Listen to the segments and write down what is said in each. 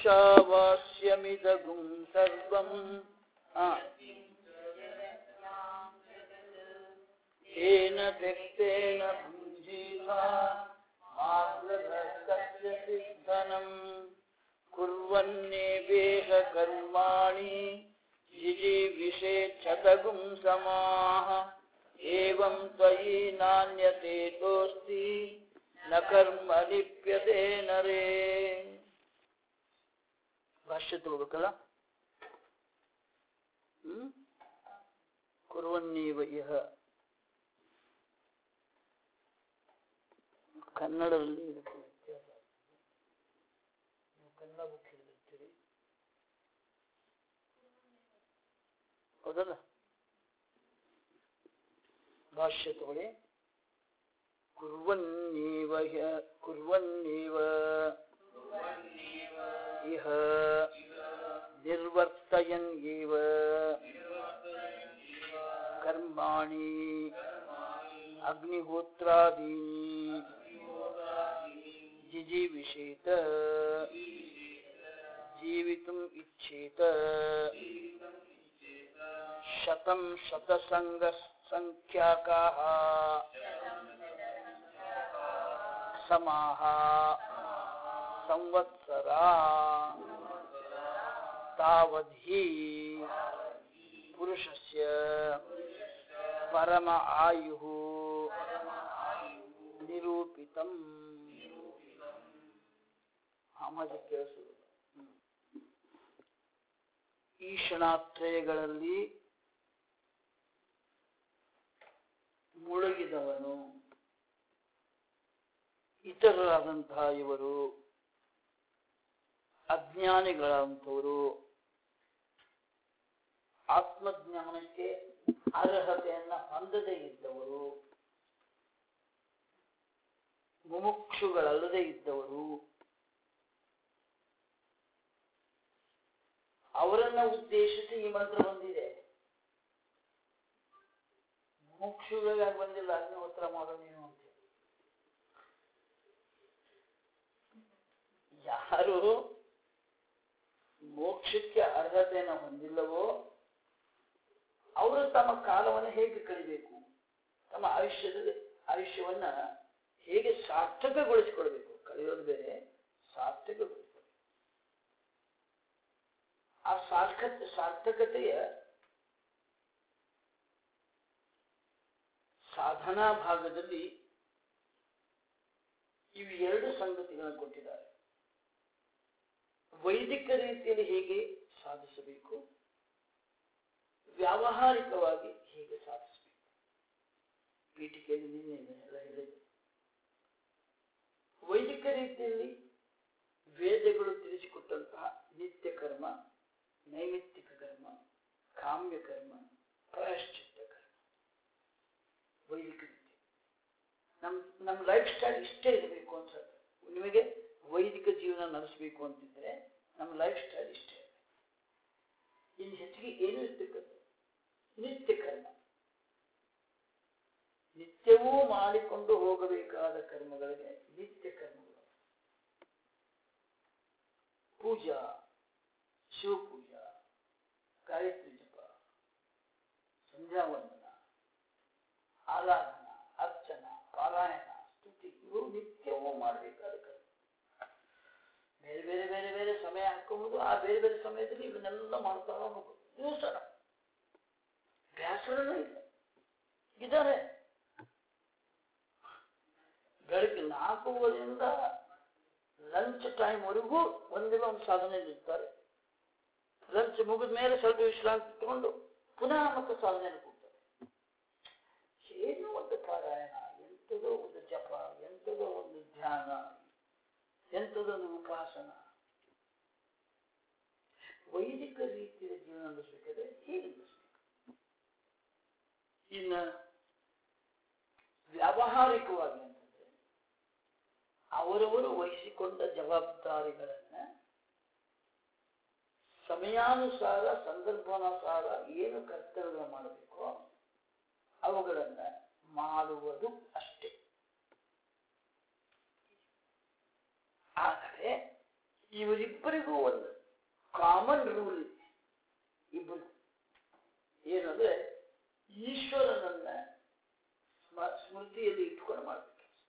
ಈಶಾವಾಸ್ಯಮಿದಗುಂ ಸರ್ವಂ ಆ. येन त्यक्तेन भुञ्जीथा मार्गभ्रष्टस्य सिद्धनम् कुर्वन्नेवेह कर्माणि जिजीविषेच्छतगुं समाः एवं त्वयि नान्यतेतोऽस्ति न कर्म लिप्यते नरे ಭಾಷ್ಯ ತಗೋಬೇಕಲ್ಲ ಹ್ಮ್ ಕುರುವನ್ನೀವ ಇಹ ಕನ್ನಡದಲ್ಲಿ ಇದಕ್ಕೆ ವ್ಯತ್ಯಾಸ ನೀವು ಕನ್ನಡ ಬುಕ್ ಹಿಡಿದಿರ್ತೀರಿ ಹೌದಲ್ಲ ಭಾಷ್ಯ ತಗೊಳ್ಳಿ ಕುರ್ವನ್ನೀವ ಹ್ಯ ಕುರ್ವನ್ನೀವ ಇಹ ನಿರ್ವರ್ತಯನ್ ಇವ ಕರ್ಮಾಣಿ ಅಗ್ನಿಹೋತ್ರಾದೀನಿ जिजीविषेत जीवितुम् इच्छेत शतं शतसङ्गसङ्ख्याकाः समाः संवत्सरा तावद्धि पुरुषस्य परम आयुः निरूपितम् ಆಮಾಜ ಕೇಳಿಸುವುದು ಈ ಕ್ಷಣಾತ್ರಯಗಳಲ್ಲಿ ಮುಳುಗಿದವನು ಇತರರಾದಂತಹ ಇವರು ಅಜ್ಞಾನಿಗಳಂಥವರು ಆತ್ಮಜ್ಞಾನಕ್ಕೆ ಅರ್ಹತೆಯನ್ನ ಹೊಂದದೇ ಇದ್ದವರು ಮುಮುಕ್ಷುಗಳಲ್ಲದೆ ಇದ್ದವರು ಅವರನ್ನ ಉದ್ದೇಶಿಸಿ ಈ ಮಂತ್ರ ಬಂದಿದೆ ಮುಕ್ಷುಗಳಿಗೆ ಬಂದಿಲ್ಲ ಅಗ್ನಿಹೋತ್ರ ಮಾಡೋ ನೀನು ಅಂತ ಯಾರು ಮೋಕ್ಷಕ್ಕೆ ಅರ್ಹತೆಯನ್ನು ಹೊಂದಿಲ್ಲವೋ ಅವರು ತಮ್ಮ ಕಾಲವನ್ನು ಹೇಗೆ ಕಳಿಬೇಕು ತಮ್ಮ ಆಯುಷ್ಯದಲ್ಲಿ ಆಯುಷ್ಯವನ್ನ ಹೇಗೆ ಸಾರ್ಥಕಗೊಳಿಸಿಕೊಳ್ಬೇಕು ಕಳೆಯೋದು ಬೇರೆ ಸಾರ್ಥಕಗೊಳಿಸ್ಬೇಕು ಆ ಸಾರ್ಥಕ ಸಾರ್ಥಕತೆಯ ಸಾಧನಾ ಭಾಗದಲ್ಲಿ ಇವು ಎರಡು ಸಂಗತಿಗಳನ್ನು ಕೊಟ್ಟಿದ್ದಾರೆ ವೈದಿಕ ರೀತಿಯಲ್ಲಿ ಹೇಗೆ ಸಾಧಿಸಬೇಕು ವ್ಯಾವಹಾರಿಕವಾಗಿ ಹೇಗೆ ಸಾಧಿಸಬೇಕು ಪೀಠಿಕೆಯಲ್ಲಿ ನಿನ್ನೆ ಎಲ್ಲ ಹೇಳಿದೆ ವೈದಿಕ ರೀತಿಯಲ್ಲಿ ವೇದಗಳು ತಿಳಿಸಿಕೊಟ್ಟಂತಹ ನಿತ್ಯ ಕರ್ಮ ನೈಮಿತ್ತಿಕ ಕರ್ಮ ಕಾಮ್ಯ ಕರ್ಮ ಪ್ರಾಯಶ್ಚಿತ್ತ ಕರ್ಮ ವೈದಿಕ ರೀತಿ ನಮ್ ನಮ್ಮ ಲೈಫ್ ಸ್ಟೈಲ್ ಇಷ್ಟೇ ಇರಬೇಕು ಅಂತ ನಿಮಗೆ ವೈದಿಕ ಜೀವನ ನಡೆಸಬೇಕು ಅಂತಿದ್ರೆ ನಮ್ಮ ಲೈಫ್ ಸ್ಟೈಲ್ ಇಷ್ಟೇ ಇನ್ನು ಹೆಚ್ಚಿಗೆ ಏನು ಇರ್ತಕ್ಕಂಥ ನಿತ್ಯ ಕರ್ಮ ನಿತ್ಯವೂ ಮಾಡಿಕೊಂಡು ಹೋಗಬೇಕಾದ ಕರ್ಮಗಳಿಗೆ ನಿತ್ಯ ಕರ್ಮಗಳು ಪೂಜಾ ಶಿವಪೂಜಾ ಗಾಯತ್ರಿ ಜಪ ಸಂಧ್ಯಾ ವಂದನ ಆರಾಧನಾ ಅರ್ಚನ ಪಾರಾಯಣ ಸ್ತುತಿ ಇವು ನಿತ್ಯವೂ ಮಾಡಬೇಕಾದ ಕರ್ಮ ಬೇರೆ ಬೇರೆ ಬೇರೆ ಬೇರೆ ಸಮಯ ಹಾಕೊಂಡು ಆ ಬೇರೆ ಬೇರೆ ಸಮಯದಲ್ಲಿ ಇವನ್ನೆಲ್ಲ ಮಾಡ್ತಾ ಹೋಗ್ಬೇಕು ದಿವಸ ಬೇಸರನೇ ಇಲ್ಲ ಇದ್ದಾರೆ ಬೆಳಗ್ಗೆ ನಾಲ್ಕೂವರೆಯಿಂದ ಲಂಚ್ ಟೈಮ್ವರೆಗೂ ಒಂದಿಲ್ಲ ಒಂದು ಸಾಧನೆ ಇರ್ತಾರೆ ಲಂಚ್ ಮುಗಿದ ಮೇಲೆ ಸ್ವಲ್ಪ ವಿಶ್ರಾಂತಿ ತಗೊಂಡು ಪುನಃ ಮತ್ತೆ ಸಾಧನೆ ಕೂಡ್ತಾರೆ ಏನೋ ಒಂದು ಪಾರಾಯಣ ಎಂಥದೋ ಒಂದು ಜಪ ಎಂಥದೋ ಒಂದು ಧ್ಯಾನ ಎಂಥದೋ ಒಂದು ಉಪಾಸನ ವೈದಿಕ ರೀತಿಯ ಜೀವನ ನಡೆಸಬೇಕಾದ್ರೆ ಹೀಗೆ ನಡೆಸಬೇಕು ಇನ್ನು ವ್ಯಾವಹಾರಿಕವಾಗಿ ಅಂತಂದ್ರೆ ಅವರವರು ವಹಿಸಿಕೊಂಡ ಜವಾಬ್ದಾರಿಗಳನ್ನ ಸಮಯಾನುಸಾರ ಸಂದರ್ಭಾನುಸಾರ ಏನು ಕರ್ತವ್ಯ ಮಾಡಬೇಕೋ ಅವುಗಳನ್ನ ಮಾಡುವುದು ಅಷ್ಟೇ ಆದರೆ ಇವರಿಬ್ಬರಿಗೂ ಒಂದು ಕಾಮನ್ ರೂಲ್ ಇದೆ ಇಬ್ಬರು ಏನಂದ್ರೆ ಈಶ್ವರನನ್ನ ಸ್ಮ- ಸ್ಮೃತಿಯಲ್ಲಿ ಇಟ್ಕೊಂಡು ಮಾಡಬೇಕು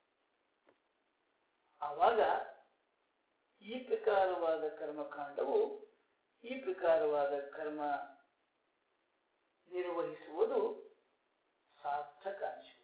ಆವಾಗ ಈ ಪ್ರಕಾರವಾದ ಕರ್ಮಕಾಂಡವು ಈ ಪ್ರಕಾರವಾದ ಕರ್ಮ ನಿರ್ವಹಿಸುವುದು ಸಾರ್ಥಕ ಅನಿಸುತ್ತೆ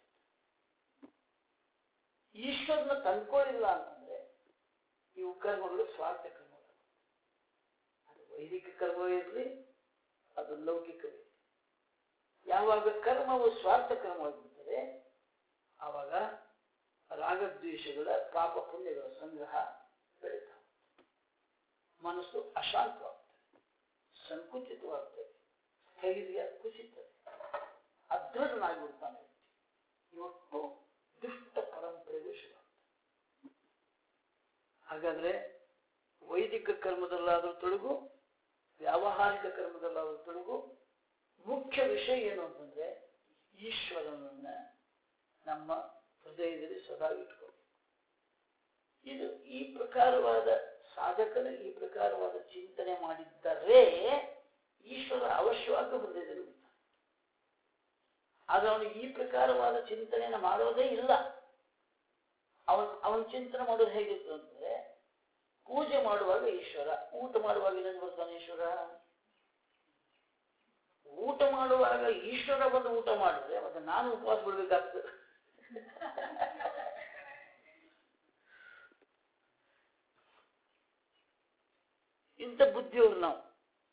ಈಶ್ವರನ ತಂದ್ಕೊಳ್ಳಿಲ್ಲ ಅಂತಂದ್ರೆ ಇವು ಕರ್ಮಗಳು ಸ್ವಾರ್ಥ ಕರ್ಮಗಳು ಅದು ವೈದಿಕ ಕರ್ಮ ಇರಲಿ ಅದು ಲೌಕಿಕವೇ ಯಾವಾಗ ಕರ್ಮವು ಸ್ವಾರ್ಥ ಕರ್ಮವಾಗಿರ್ತದೆ ಆವಾಗ ರಾಗದ್ವೇಷಗಳ ಪಾಪ ಪುಣ್ಯಗಳ ಸಂಗ್ರಹ ಬೆಳೀತಾವೆ ಮನಸ್ಸು ಅಶಾಂತವಾಗ್ತದೆ ಸಂಕುಚಿತವಾಗ್ತದೆ ಸ್ಥೈರ್ಯ ಕುಸಿತದೆ ಅದೃಢನಾಗಿಬಿಡ್ತಾನೆ ಇವತ್ತು ದುಷ್ಟ ಪರಂಪರೆಗೂ ಶುರುವಾಗ್ತದೆ ಹಾಗಾದ್ರೆ ವೈದಿಕ ಕರ್ಮದಲ್ಲಾದರೂ ತೊಡಗು ವ್ಯಾವಹಾರಿಕ ಕರ್ಮದಲ್ಲಾದರೂ ತೊಡಗು ಮುಖ್ಯ ವಿಷಯ ಏನು ಅಂತಂದ್ರೆ ಈಶ್ವರನನ್ನ ನಮ್ಮ ಹೃದಯದಲ್ಲಿ ಸದಾ ಇಟ್ಕೋಬೇಕು ಇದು ಈ ಪ್ರಕಾರವಾದ ಸಾಧಕನು ಈ ಪ್ರಕಾರವಾದ ಚಿಂತನೆ ಮಾಡಿದ್ದರೆ ಈಶ್ವರ ಅವಶ್ಯವಾಗಿ ಹೃದಯದಲ್ಲಿ ಇರ್ತಾನೆ ಆದ್ರೆ ಅವನು ಈ ಪ್ರಕಾರವಾದ ಚಿಂತನೆಯನ್ನು ಮಾಡೋದೇ ಇಲ್ಲ ಅವನ್ ಅವನ ಚಿಂತನೆ ಮಾಡೋದು ಹೇಗಿತ್ತು ಅಂತಂದ್ರೆ ಪೂಜೆ ಮಾಡುವಾಗ ಈಶ್ವರ ಊಟ ಮಾಡುವಾಗ ಎಲ್ಲಿಂದ ಬರ್ತಾನೆ ಈಶ್ವರ ಊಟ ಮಾಡುವಾಗ ಈಶ್ವರ ಬಂದು ಊಟ ಮಾಡಿದ್ರೆ ಮತ್ತೆ ನಾನು ಉಪವಾಸ ಬಿಡ್ಬೇಕಾಗ್ತದೆ ಇಂಥ ಬುದ್ಧಿಯವರು ನಾವು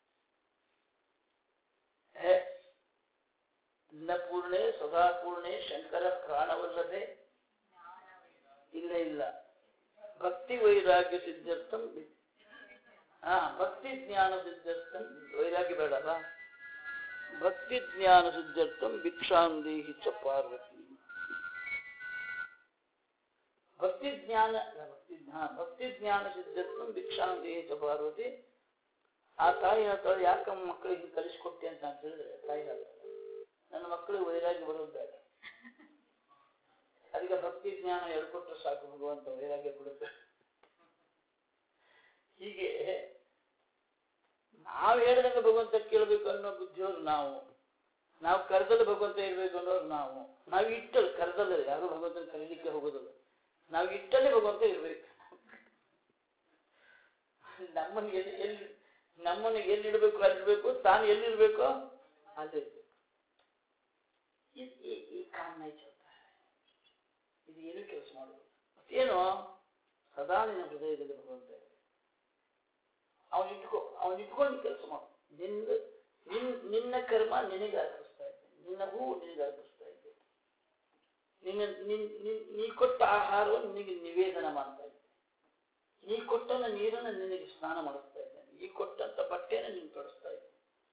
ಹೇ ನ ಪೂರ್ಣೆ ಸದಾ ಪೂರ್ಣೆ ಶಂಕರ ಪ್ರಾಣವಲ್ಲದೆ ಇಲ್ಲ ಇಲ್ಲ ಭಕ್ತಿ ವೈರಾಗ್ಯ ಸಿದ್ಧಾರ್ಥಂ ವಿ- ಹಾ ಭಕ್ತಿ ಜ್ಞಾನ ಸಿದ್ಧಾರ್ಥಂ ವೈರಾಗ್ಯ ಬೇಡಲ್ಲ ಭಕ್ತಿ ಜ್ಞಾನ ಸಿದ್ಧಾರ್ಥಂ ಭಿಕ್ಷಾಂದೇಹಿ ಚ ಪಾರ್ವತಿ ಭಕ್ತಿ ಜ್ಞಾನ ಅಲ್ಲ, ಭಕ್ತಿ ಜ್ಞಾನ ಭಕ್ತಿ ಜ್ಞಾನ ಸಿದ್ಧಾರ್ಥಂ ಭಿಕ್ಷಾಂದೇಹಿ ಚ ಪಾರ್ವತಿ ಆ ತಾಯಿ ಹೇಳ್ತಾಳೆ ಯಾಕಮ್ಮ ಮಕ್ಕಳಿಗೆ ಕಲಿಸ್ಕೊಟ್ಟೆ ಅಂತ ನಾನು ಹೇಳಿದ್ರೆ ತಾಯಿ ಹೇಳ್ತಾಳೆ ನನ್ನ ಮಕ್ಕಳಿಗೆ ವೈರಾಗ್ಯ ಬರೋದು ಬೇಡ ಅದಕ್ಕೆ ಭಕ್ತಿ ಜ್ಞಾನ ಹೇಳ್ಕೊಟ್ರೆ ಸಾಕು ಭಗವಂತ ವೈರಾಗ್ಯ ಕೊಡುತ್ತೆ ಹೀಗೆ ನಾವು ಹೇಳಿದಂಗೆ ಭಗವಂತ ಕೇಳಬೇಕು ಅನ್ನೋ ಬುದ್ಧಿಯವರು ನಾವು ನಾವು ಕರೆದಲ್ಲಿ ಭಗವಂತ ಇರಬೇಕು ಅನ್ನೋರು ನಾವು ನಾವು ಇಟ್ಟಲ್ಲಿ ಕರೆದಲ್ಲ ಯಾರು ಭಗವಂತನ ಕರೀಲಿಕ್ಕೆ ಹೋಗೋದಿಲ್ಲ ನಾವು ಇಟ್ಟಲ್ಲಿ ಭಗವಂತ ಇರಬೇಕು ನಮ್ಮನ್ನು ಎಲ್ಲಿ ಎಲ್ಲಿ ನಮ್ಮನ್ನು ಎಲ್ಲಿಡಬೇಕು ಅಲ್ಲಿರ್ಬೇಕು ತಾನು ಎಲ್ಲಿರ್ಬೇಕು ಅಲ್ಲಿರ್ಬೇಕು ಈ- ಈ- ಈ ಕಾಮನ ಚಲ್ತಾರೆ ಇದು ಏನು ಕೆಲಸ ಮಾಡೋದು ಮತ್ತೇನು ಸದಾ ನಿನ್ನ ಹೃದಯದಲ್ಲಿ ಭಗವಂತ ಇರ್ಬೇಕು. ಅವನು ಇಟ್ಕೋ ಅವನು ಇಟ್ಕೊಂಡು ಕೆಲಸ ಮಾಡು ನಿನ್ನ ನಿನ್ ನಿನ್ನ ಕರ್ಮ ನಿನಗೆ ಅರ್ಪಿಸ್ತಾ ಇದ್ದೇನೆ ನಿನ್ನ ಹೂವು ನಿನಗೆ ಅರ್ಪಿಸ್ತಾ ಇದ್ದೇನೆ ನಿನ್ನ ನಿನ್- ನಿನ್- ನೀ ಕೊಟ್ಟ ಆಹಾರವನ್ನು ನಿನಗೆ ನಿವೇದನ ಮಾಡ್ತಾ ಇದ್ದೇನೆ ನೀ ಕೊಟ್ಟನ ನೀರನ್ನು ನಿನಗೆ ಸ್ನಾನ ಮಾಡಿಸ್ತಾ ಇದ್ದೇನೆ ಈ ಕೊಟ್ಟಂತ ಬಟ್ಟೆಯನ್ನು ನೀನು ತೊಡಿಸ್ತಾ ಇದ್ದೇನೆ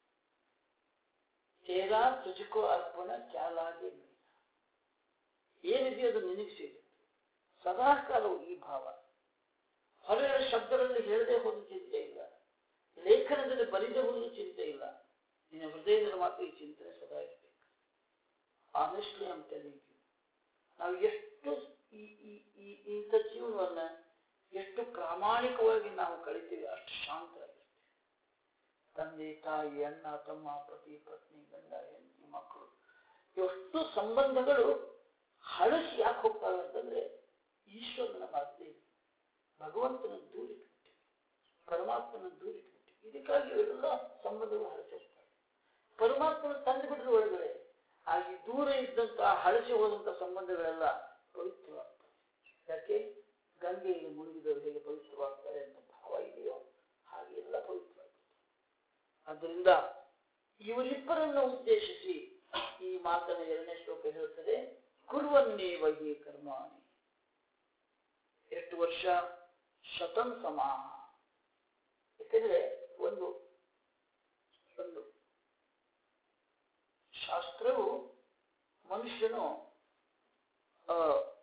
ತೇರಾ ತುಜಕೋ ಅರ್ಪಣ ಕ್ಯಾಲಾಗೆ ಮೀನ ಏನಿದೆಯೋ ಅದು ನಿನಗೆ ಸಿಗುತ್ತೆ ಸದಾ ಕಾಲವು ಈ ಭಾವ ಹೊರಗಡೆ ಶಬ್ದಗಳಲ್ಲಿ ಹೇಳದೆ ಹೋದ ಚಿಂತೆ ಇಲ್ಲ ಲೇಖನದಲ್ಲಿ ಬರಿದೆ ಹೋದ ಚಿಂತೆ ಇಲ್ಲ ನಿನ್ನ ಹೃದಯದಲ್ಲಿ ಮಾತ್ರ ಈ ಚಿಂತನೆ ಸದಾ ಇರಬೇಕು ಆನೆಸ್ಟ್ಲಿ ಅಂತ ಟೆಲಿಂಗ್ ನಾವು ಎಷ್ಟು ಈ ಈ ಈ ಇಂಥ ಜೀವನವನ್ನ ಎಷ್ಟು ಪ್ರಾಮಾಣಿಕವಾಗಿ ನಾವು ಕಳಿತೀವಿ ಅಷ್ಟು ಶಾಂತರಾಗಿರ್ತೀವಿ ತಂದೆ ತಾಯಿ ಅಣ್ಣ ತಮ್ಮ ಪತಿ ಪತ್ನಿ ಗಂಡ ಹೆಂಡತಿ ಮಕ್ಕಳು ಎಷ್ಟು ಸಂಬಂಧಗಳು ಹಳಸಿ ಯಾಕೆ ಹೋಗ್ತವೆ ಅಂತಂದ್ರೆ ಈಶ್ವರನ ಮಾತೆ ಭಗವಂತನ ದೂರಿಟ್ಬಿಟ್ಟಿವಿ ಪರಮಾತ್ಮನ ದೂರಿಟ್ಬಿಟ್ಟಿವಿ ಇದಕ್ಕಾಗಿ ಎಲ್ಲ ಸಂಬಂಧಗಳು ಹಳಸಿ ಹೋಗ್ತವೆ ಪರಮಾತ್ಮನ ತಂದು ಬಿಡ್ರ ಒಳಗಡೆ ಆ ಈ ದೂರ ಇದ್ದಂತಹ ಹಳಸಿ ಹೋದಂತ ಸಂಬಂಧಗಳೆಲ್ಲ ಪವಿತ್ರವಾಗ್ತವೆ ಯಾಕೆ ಗಂಗೆಯಲ್ಲಿ ಮುಳುಗಿದವರು ಹೇಗೆ ಪವಿತ್ರವಾಗ್ತಾರೆ ಅಂತ ಭಾವ ಇದೆಯೋ ಹಾಗೆ ಎಲ್ಲ ಪವಿತ್ರವಾಗ್ತದೆ ಆದ್ದರಿಂದ ಇವರಿಬ್ಬರನ್ನು ಉದ್ದೇಶಿಸಿ ಈ ಮಾತನ್ನು ಎರಡನೇ ಶ್ಲೋಕ ಹೇಳುತ್ತದೆ ಕುರುವನ್ನೇವ ಹಿ ಕರ್ಮಾಣಿ ಎಷ್ಟು ವರ್ಷ ಶತಂ ಸಮಾಹ ಯಾಕಂದ್ರೆ ಒಂದು ಒಂದು ಶಾಸ್ತ್ರವು ಮನುಷ್ಯನು ಆ,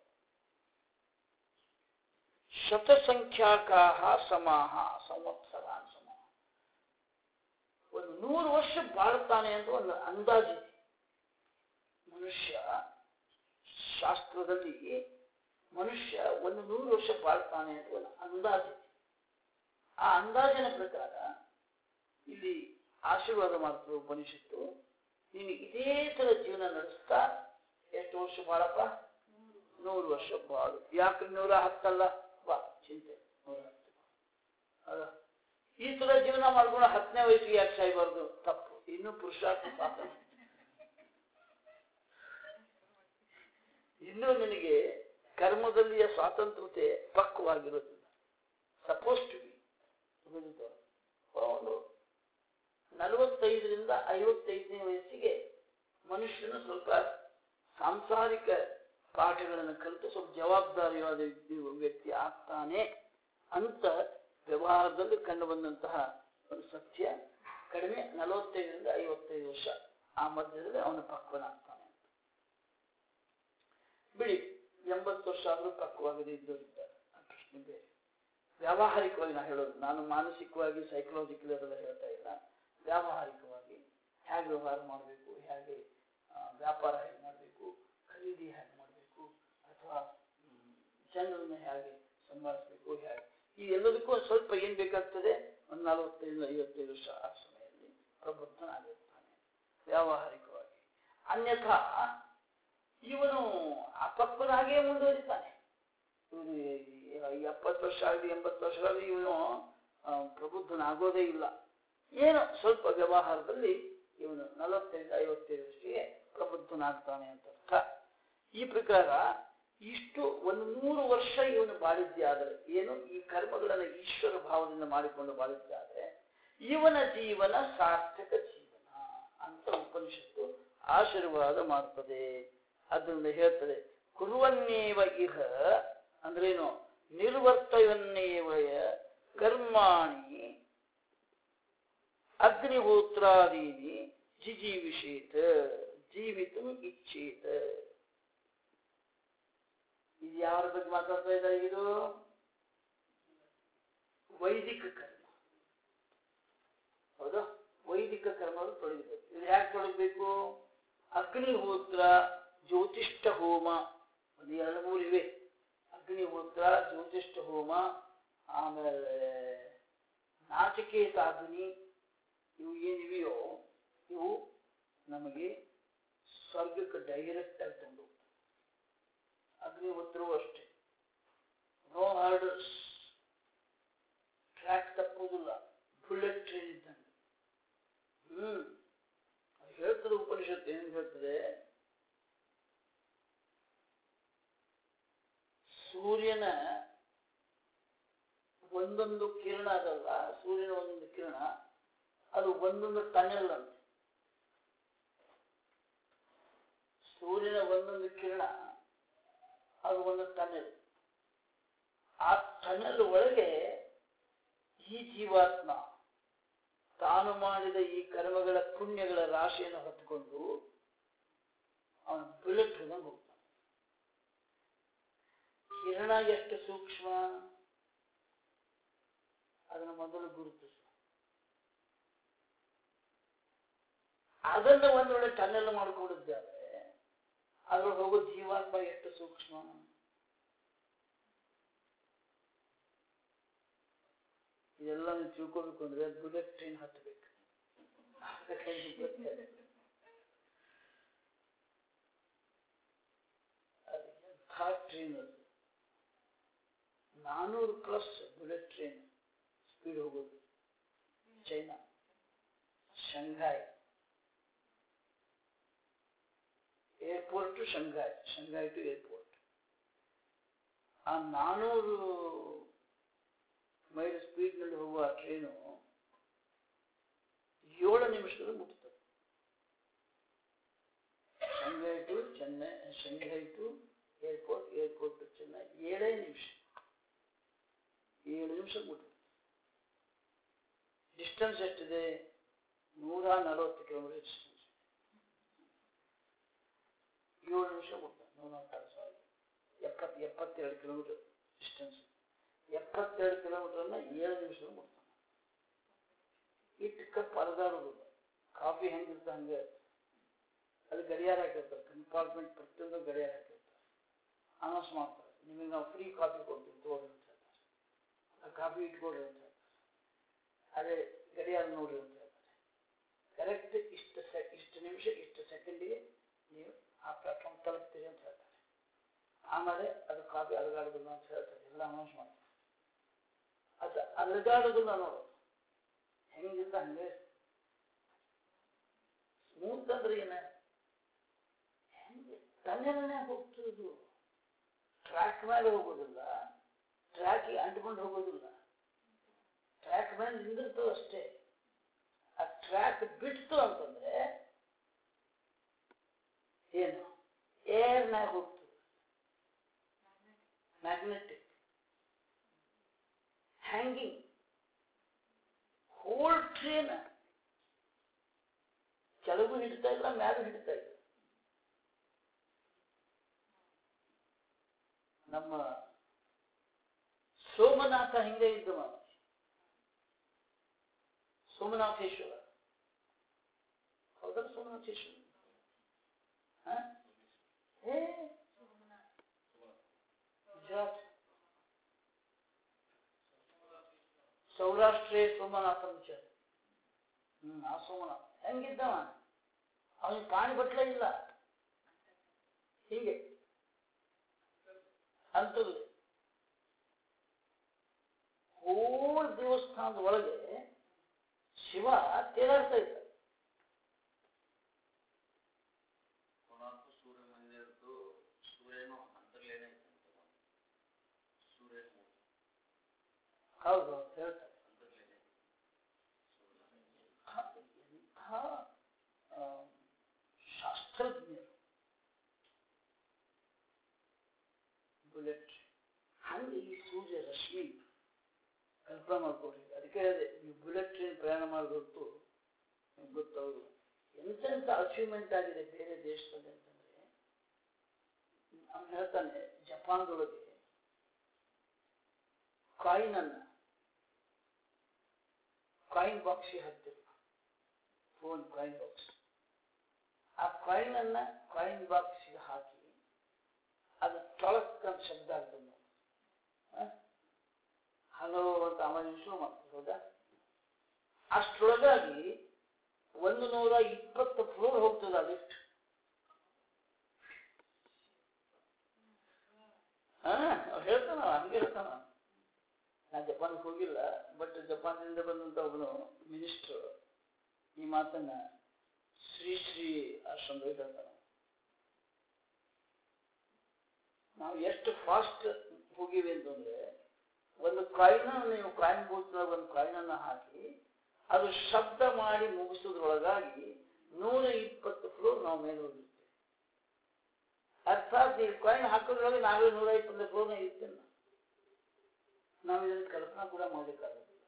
ಶತಸಂಖ್ಯಾಕಾ ಸಮಾಹ ಸಂವತ್ಸರಾನ್ ಸಮಾಹ ಒಂದು ನೂರು ವರ್ಷ ಬಾಳ್ತಾನೆ ಅಂತ ಒಂದು ಅಂದಾಜಿದೆ ಮನುಷ್ಯ ಶಾಸ್ತ್ರದಲ್ಲಿ ಮನುಷ್ಯ ಒಂದು ನೂರು ವರ್ಷ ಬಾಳ್ತಾನೆ ಅಂತ ಒಂದು ಅಂದಾಜಿದೆ ಆ ಅಂದಾಜಿನ ಪ್ರಕಾರ ಇಲ್ಲಿ ಆಶೀರ್ವಾದ ಮಾಡ್ತದೆ ಉಪನಿಷತ್ತು ನೀನು ಇದೇ ತರ ಜೀವನ ನಡೆಸ್ತಾ ಎಷ್ಟು ವರ್ಷ ಬಾಳಪ್ಪ ನೂರು ವರ್ಷ ಬಾಳು ಯಾಕೆ ನೂರ ಹತ್ತಲ್ಲ ಬಾ ಚಿಂತೆ ನೂರ ಹತ್ತು ಅಲ್ಲ ಈ ತರ ಜೀವನ ಮಾಡ್ಕೊಂಡು ಹತ್ತನೇ ವಯಸ್ಸಿಗೆ ಯಾಕೆ ಸಾಯ್ಬಾರ್ದು ತಪ್ಪು ಇನ್ನು ಪುರುಷಾರ್ಥ ಸಾಧನೆ ಇನ್ನೂ ನಿನಗೆ ಕರ್ಮದಲ್ಲಿಯ ಸ್ವಾತಂತ್ರ್ಯತೆ ಪಕ್ವವಾಗಿರೋದಿಲ್ಲ ಸಪೋಸ್ ಟು ಬಿ ಒಂದು ನಲವತ್ತೈದರಿಂದ ಐವತ್ತೈದನೇ ವಯಸ್ಸಿಗೆ ಮನುಷ್ಯನು ಸ್ವಲ್ಪ ಸಾಂಸಾರಿಕ ಪಾಠಗಳನ್ನು ಕಲಿತು ಸ್ವಲ್ಪ ಜವಾಬ್ದಾರಿಯಾದ ವ್ಯಕ್ತಿ- ವ್ಯಕ್ತಿ ಆಗ್ತಾನೆ ಅಂತ ವ್ಯವಹಾರದಲ್ಲಿ ಕಂಡು ಬಂದಂತಹ ಒಂದು ಸತ್ಯ ಕಡಿಮೆ ನಲವತ್ತೈದರಿಂದ ಐವತ್ತೈದು ವರ್ಷ ಆ ಮಧ್ಯದಲ್ಲಿ ಅವನು ಪಕ್ವನಾಗ್ತಾನೆ ಅಂತ ಬಿಡಿ ಎಂಬತ್ತು ವರ್ಷ ಆದರೂ ಪಕ್ವವಾಗದೇ ಇದ್ದವರು ಇದ್ದಾರೆ ಆ ಪ್ರಶ್ನೆ ಬೇರೆ ವ್ಯಾವಹಾರಿಕವಾಗಿ ನಾನು ಹೇಳೋದು ನಾನು ಮಾನಸಿಕವಾಗಿ ಸೈಕಲಾಜಿಕಲ್ ಅದೆಲ್ಲ ಹೇಳ್ತಾ ಇಲ್ಲ ವ್ಯಾವಹಾರಿಕವಾಗಿ ಹೇಗೆ ವ್ಯವಹಾರ ಮಾಡಬೇಕು ಹೇಗೆ ಆ, ವ್ಯಾಪಾರ ಹೇಗೆ ಮಾಡಬೇಕು ಖರೀದಿ ಹೇಗೆ ಮಾಡಬೇಕು ಅಥವಾ ಮ್, ಜನರನ್ನ ಹೇಗೆ ಸಂಭಾಳಿಸಬೇಕು ಹೇಗೆ ಈ ಎಲ್ಲದಕ್ಕೂ ಒಂದ್ ಸ್ವಲ್ಪ ಏನ್ ಬೇಕಾಗ್ತದೆ ಒಂದು ನಲವತ್ತೈದು ಐವತ್ತೈದು ವರ್ಷ ಆ ಸಮಯದಲ್ಲಿ ಪ್ರಬುದ್ಧನಾಗಿರ್ತಾನೆ ವ್ಯಾವಹಾರಿಕವಾಗಿ ಅನ್ಯಥಾ ಇವನು ಅಪಕ್ವನಾಗೇ ಮುಂದುವರಿತಾನೆ ಇವನು ಈ ಎಪ್ಪತ್ತು ವರ್ಷ ಆಗಲಿ ಎಂಬತ್ತು ವರ್ಷ ಆಗಲಿ ಇವನು ಆ, ಪ್ರಬುದ್ಧನಾಗೋದೇ ಇಲ್ಲ ಏನು ಸ್ವಲ್ಪ ವ್ಯವಹಾರದಲ್ಲಿ ಇವನು ನಲವತ್ತೈದು ಐವತ್ತೈದು ವರ್ಷಕ್ಕೆ ಪ್ರಬುದ್ಧನಾಗ್ತಾನೆ ಅಂತ ಅರ್ಥ ಈ ಪ್ರಕಾರ ಇಷ್ಟು ಒಂದು ನೂರು ವರ್ಷ ಇವನು ಬಾಳಿದ್ದೆ ಆದರೆ ಏನು ಈ ಕರ್ಮಗಳನ್ನು ಈಶ್ವರ ಭಾವದಿಂದ ಮಾಡಿಕೊಂಡು ಬಾಳಿದ್ದೆ ಆದರೆ ಇವನ ಜೀವನ ಸಾರ್ಥಕ ಜೀವನ ಅಂತ ಉಪನಿಷತ್ತು ಆಶೀರ್ವಾದ ಮಾಡ್ತದೆ ಅದರಿಂದ ಹೇಳ್ತದೆ ಕುರುವನ್ನೇವ ಇಹ ಅಂದ್ರೇನು ನಿರ್ವರ್ತವನ್ನೇವಯ ಕರ್ಮಾಣಿ ಅಗ್ನಿಹೋತ್ರಾದೀನಿ ಜಿಜೀವಿಷೇತ ಜೀವಿತು ಇಚ್ಛೇತ ಇದು ಯಾರ ಬಗ್ಗೆ ಮಾತಾಡ್ತಾ ಇದ್ದಾರೆ ಇದು ವೈದಿಕ ಕರ್ಮ ಹೌದಾ ವೈದಿಕ ಕರ್ಮಗಳು ತೊಡಗಬೇಕು ಇದು ಯಾಕೆ ತೊಡಗಬೇಕು ಅಗ್ನಿಹೋತ್ರ ಜ್ಯೋತಿಷ್ಠ ಹೋಮ ಒಂದು ಎರಡು ಮೂರು ಇವೆ ಅಗ್ನಿಹೋತ್ರ ಜ್ಯೋತಿಷ್ಠ ಹೋಮ ಆಮೇಲೆ ನಾಚಿಕೇತಾಗ್ನಿ ಇವು ಏನಿವೆಯೋ ಇವು ನಮಗೆ ಸ್ವರ್ಗಕ್ಕೆ ಡೈರೆಕ್ಟ್ ಆಗಿ ತಂದು ಅಗ್ನಿಹೋತ್ರವೂ ಅಷ್ಟೇ ನೋ ಆರ್ಡರ್ಸ್ ಟ್ರ್ಯಾಕ್ ತಪ್ಪುವುದಿಲ್ಲ ಬುಲೆಟ್ ಟ್ರೈನ್ ಇದ್ದಂಗೆ ಹ್ಮ್ ಅದು ಹೇಳ್ತದೆ ಉಪನಿಷತ್ತು ಏನ್ ಹೇಳ್ತದೆ ಸೂರ್ಯನ ಒಂದೊಂದು ಕಿರಣ ಅದಲ್ಲ ಸೂರ್ಯನ ಒಂದೊಂದು ಕಿರಣ ಅದು ಒಂದೊಂದು ಟನೆಲ್ ಅಂತ ಸೂರ್ಯನ ಒಂದೊಂದು ಕಿರಣ ಅದು ಒಂದು ಟನೆಲ್ ಆ ಟನೆಲ್ ಒಳಗೆ ಈ ಜೀವಾತ್ಮ ತಾನು ಮಾಡಿದ ಈ ಕರ್ಮಗಳ ಪುಣ್ಯಗಳ ರಾಶಿಯನ್ನು ಹೊತ್ತುಕೊಂಡು ಅವನು ಬುಲೆಟ್ ಹಿಡಿದಂಗೆ ಹೋಗ್ತಾನೆ ಕಿರಣ ಎಷ್ಟು ಸೂಕ್ಷ್ಮ ಅದನ್ನು ಮೊದಲು ಗುರುತಿಸು ಅದನ್ನು ಒಂದು ವೇಳೆ ಟನೆಲ್ ಮಾಡಿಕೊಂಡಿದ್ದಾರೆ ಅದ್ರೊಳಗೆ ಹೋಗೋ ಜೀವಾತ್ಮ ಎಷ್ಟು ಸೂಕ್ಷ್ಮ ಇದೆಲ್ಲ ನೀವು ತಿಳ್ಕೋಬೇಕು ಅಂದ್ರೆ ಬುಲೆಟ್ ಟ್ರೈನ್ ಹತ್ತಬೇಕು ಅದು ಎಂಥ ಟ್ರೈನ್ ಅದು ನಾನೂರು ಪ್ಲಸ್ ಬುಲೆಟ್ ಟ್ರೈನ್ ಸ್ಪೀಡ್ ಹೋಗೋದು China Shanghai airport to Shanghai Shanghai to airport ಆ ನಾನೂರು ಮೈಲ್ ಸ್ಪೀಡ್ನಲ್ಲಿ ಹೋಗುವ ಟ್ರೈನು ಏಳು ನಿಮಿಷದಲ್ಲಿ ಮುಟ್ತದೆ Shanghai to Chennai Shanghai to airport airport to Chennai ಏಳೇ ನಿಮಿಷ ಏಳು ನಿಮಿಷ ಮುಟ್ತದೆ ಡಿಸ್ಟೆನ್ಸ್ ಎಷ್ಟಿದೆ ನೂರ ನಲವತ್ತು ಕಿಲೋಮೀಟರ್ ಡಿಸ್ಟೆನ್ಸ್ ಏಳು ನಿಮಿಷ ಮುಟ್ತದೆ ನೂರ ನಲವತ್ತಾರು ಸಾವಿರ ಎಪ್ಪತ್ತು ಎಪ್ಪತ್ತೆರಡು ಕಿಲೋಮೀಟರ್ ಡಿಸ್ಟೆನ್ಸ್ ಎಪ್ಪತ್ತೆರಡು ಕಿಲೋಮೀಟರ್ನ ಏಳು ನಿಮಿಷದಲ್ಲಿ ಮುಟ್ತಾನೆ ಇಟ್ಟು ಕಪ್ ಅರ್ಧಾಡೋದಿಲ್ಲ ಕಾಫಿ ಹೆಂಗಿರ್ತ ಹಂಗೆ ಅದು ಗಡಿಯಾರ ಹಾಕಿರ್ತಾರೆ ಕಂಪಾರ್ಟ್ಮೆಂಟ್ ಪ್ರತಿಯೊಂದು ಗಡಿಯಾರ ಹಾಕಿರ್ತಾರೆ ಅನೌನ್ಸ್ ಮಾಡ್ತಾರೆ ನಿಮಗೆ ನಾವು ಫ್ರೀ ಕಾಫಿ ಕೊಡ್ತೀವಿ ತಗೊಳ್ಳಿ ಅಂತ ಹೇಳ್ತಾರೆ ಆ ಕಾಫಿ ಇಟ್ಕೊಳ್ರಿ ಅಂತ ಹೇಳ್ತಾರೆ ಅದೇ ಗಡಿಯಾರ ನೋಡ್ರಿ ಅಂತ ಹೇಳ್ತಾರೆ ಕರೆಕ್ಟ್ ಇಷ್ಟು ಸೆ ಇಷ್ಟು ನಿಮಿಷ ಇಷ್ಟು ಸೆಕೆಂಡಿಗೆ ನೀವು ಆ ಪ್ಲಾಟ್ಫಾರ್ಮ್ ತಲುಪ್ತೀರಿ ಅಂತ ಹೇಳ್ತಾರೆ ಆಮೇಲೆ ಅದು ಕಾಪಿ ಅಲಗಾಡೋದಿಲ್ಲ ಅಂತ ಹೇಳ್ತಾರೆ ಎಲ್ಲ ಅನೌನ್ಸ್ ಮಾಡ್ತಾರೆ ಅದು ಅಲಗಾಡೋದಿಲ್ಲ ನೋಡು ಹೆಂಗಿಲ್ಲ ಹಂಗೆ ಸ್ಮೂತ್ ಅಂದ್ರೆ ಏನ ಹೆಂಗೆ ತನ್ನೆಲ್ಲೇ ಹೋಗ್ತಿರೋದು ಟ್ರ್ಯಾಕ್ ಮೇಲೆ ಹೋಗೋದಿಲ್ಲ ಟ್ರ್ಯಾಕಿಗೆ ಅಂಟ್ಕೊಂಡು ಹೋಗೋದಿಲ್ಲ ಟ್ರ್ಯಾಕ್ ಮೇಲೆ ನಿಂದಿರ್ತದೆ ಅಷ್ಟೇ ಆ ಟ್ರ್ಯಾಕ್ ಬಿಡ್ತು ಅಂತಂದ್ರೆ ಏನು ಏರ್ನಾಗ ಹೋಗ್ತದೆ ಮ್ಯಾಗ್ನೆಟಿಕ್ ಹ್ಯಾಂಗಿಂಗ್ ಹೋಲ್ ಟ್ರೇನ್ ಕೆಳಗೂ ಹಿಡಿತಾ ಇಲ್ಲ ಮ್ಯಾಲೂ ಹಿಡಿತಾ ಇಲ್ಲ ನಮ್ಮ ಸೋಮನಾಥ ಹಿಂಗೆ ಇದ್ದವ ಸೋಮನಾಥೇಶ್ವರ ಹೌದಲ್ಲ ಸೋಮನಾಥೇಶ್ವರ ಹ? ಏ ಗುಜರಾತ್ ಸೌರಾಷ್ಟ್ರೇ ಸೋಮನಾಥ ವಿಚಾರ ಹ್ಮ್ ಆ ಸೋಮನಾಥ ಹೆಂಗಿದ್ದವ ಅವನಿಗೆ ಪಾಣಿ ಬಟ್ಲ ಇಲ್ಲ ಹೀಗೆ ಅಂತದ್ದು ಹೋಲ್ ದೇವಸ್ಥಾನದ ಒಳಗೆ ಶಿವ ತೇಲಾಡ್ತಾ ಇದ್ದ ಕೊನಾರ್ಕ ಸೂರ್ಯ ಮಂದಿರದ್ದು ಸೂರ್ಯನು ಅಂತರ್ಲೇನೆ ಇದ್ದಂತೆ ಸೂರ್ಯನ ಮೂರ್ತಿ ಹೌದು ಹೌದು ಹೇಳ್ತಾರೆ ಅಂತರ್ಲೇನೆ ಹ, ಎಂಥ ಆ, ಶಾಸ್ತ್ರಜ್ಞರು ಬುಲೆಟ್ ಹಂಗೆ ಈ ಸೂರ್ಯ ರಶ್ಮಿ ಕಲ್ಪನೆ ಮಾಡ್ಕೊಡ್ರಿ ಅದಕ್ಕೆ ಹೇಳಿದೆ ನೀವು ಬುಲೆಟ್ ಟ್ರೈನ್ ಪ್ರಯಾಣ ಮಾಡೋದು ನಿಮ್ಗೆ ಗೊತ್ತವರು ಎಂತೆಂಥ ಅಚೀವ್ಮೆಂಟ್ ಆಗಿದೆ ಬೇರೆ ದೇಶದಲ್ಲಿ ಅಂತಂದ್ರೆ ಅವ್ನು ಹೇಳ್ತಾನೆ ಜಪಾನ್ದೊಳಗೆ ಕಾಯಿನ್ ಅನ್ನ ಕಾಯಿನ್ ಬಾಕ್ಸಿಗೆ ಹಾಕ್ತಿದ್ರು ಫೋನ್ ಕಾಯಿನ್ ಬಾಕ್ಸ್ ಆ ಕಾಯಿನ್ ಅನ್ನ ಕಾಯಿನ್ ಬಾಕ್ಸಿಗೆ ಹಾಕಿ ಅದು ತೊಳಕ್ ಅಂತ ಶಬ್ದ ಆಗ್ತದೆ ನೋಡಿ. ಹ? ಹಲೋ ಅಂತ ಆಮೇಲೆ ಶುರು ಮಾಡ್ತಾರೆ ಹೌದಾ ಅಷ್ಟರೊಳಗಾಗಿ ಒಂದು ನೂರ ಇಪ್ಪತ್ತು ಫ್ಲೋರ್ ಹೋಗ್ತದೆ ಆ ಲಿಫ್ಟ್ ಹಾ ಅವ್ನು ಹೇಳ್ತಾನ ಹಂಗೆ ಹೇಳ್ತಾನ ನಾನು ಜಪಾನ್ಗೆ ಹೋಗಿಲ್ಲ ಬಟ್ ಜಪಾನ್ನಿಂದ ಬಂದಂತ ಒಬ್ಬನು ಮಿನಿಸ್ಟರ್ ಈ ಮಾತನ್ನ ಶ್ರೀ ಶ್ರೀ ಆಶ್ರಮದಲ್ಲಿ ಹೇಳ್ತಾನ ನಾವು ಎಷ್ಟು ಫಾಸ್ಟ್ ಹೋಗಿವಿ ಅಂತಂದ್ರೆ ಒಂದು ಕಾಯಿನ ನೀವು ಕಾಯಿನ್ ಬೂತ್ ಒಂದು ಕಾಯಿನನ್ನ ಹಾಕಿ ಅದು ಶಬ್ದ ಮಾಡಿ ಮುಗಿಸೋದ್ರೊಳಗಾಗಿ ನೂರ ಇಪ್ಪತ್ತು ಫ್ಲೋರ್ ನಾವು ಮೇಲೆ ಹೋಗಿರ್ತೀವಿ ಅರ್ಥಾತ್ ಈ ಕಾಯಿನ್ ಹಾಕೋದ್ರೊಳಗೆ ನಾವೇ ನೂರ ಇಪ್ಪತ್ತು ಫ್ಲೋರ್ನ ಇರ್ತೀನಿ ನಾನು. ನಾವು ಇದನ್ನು ಕಲ್ಪನಾ ಕೂಡ ಮಾಡ್ಲಿಕ್ಕಾಗೋದಿಲ್ಲ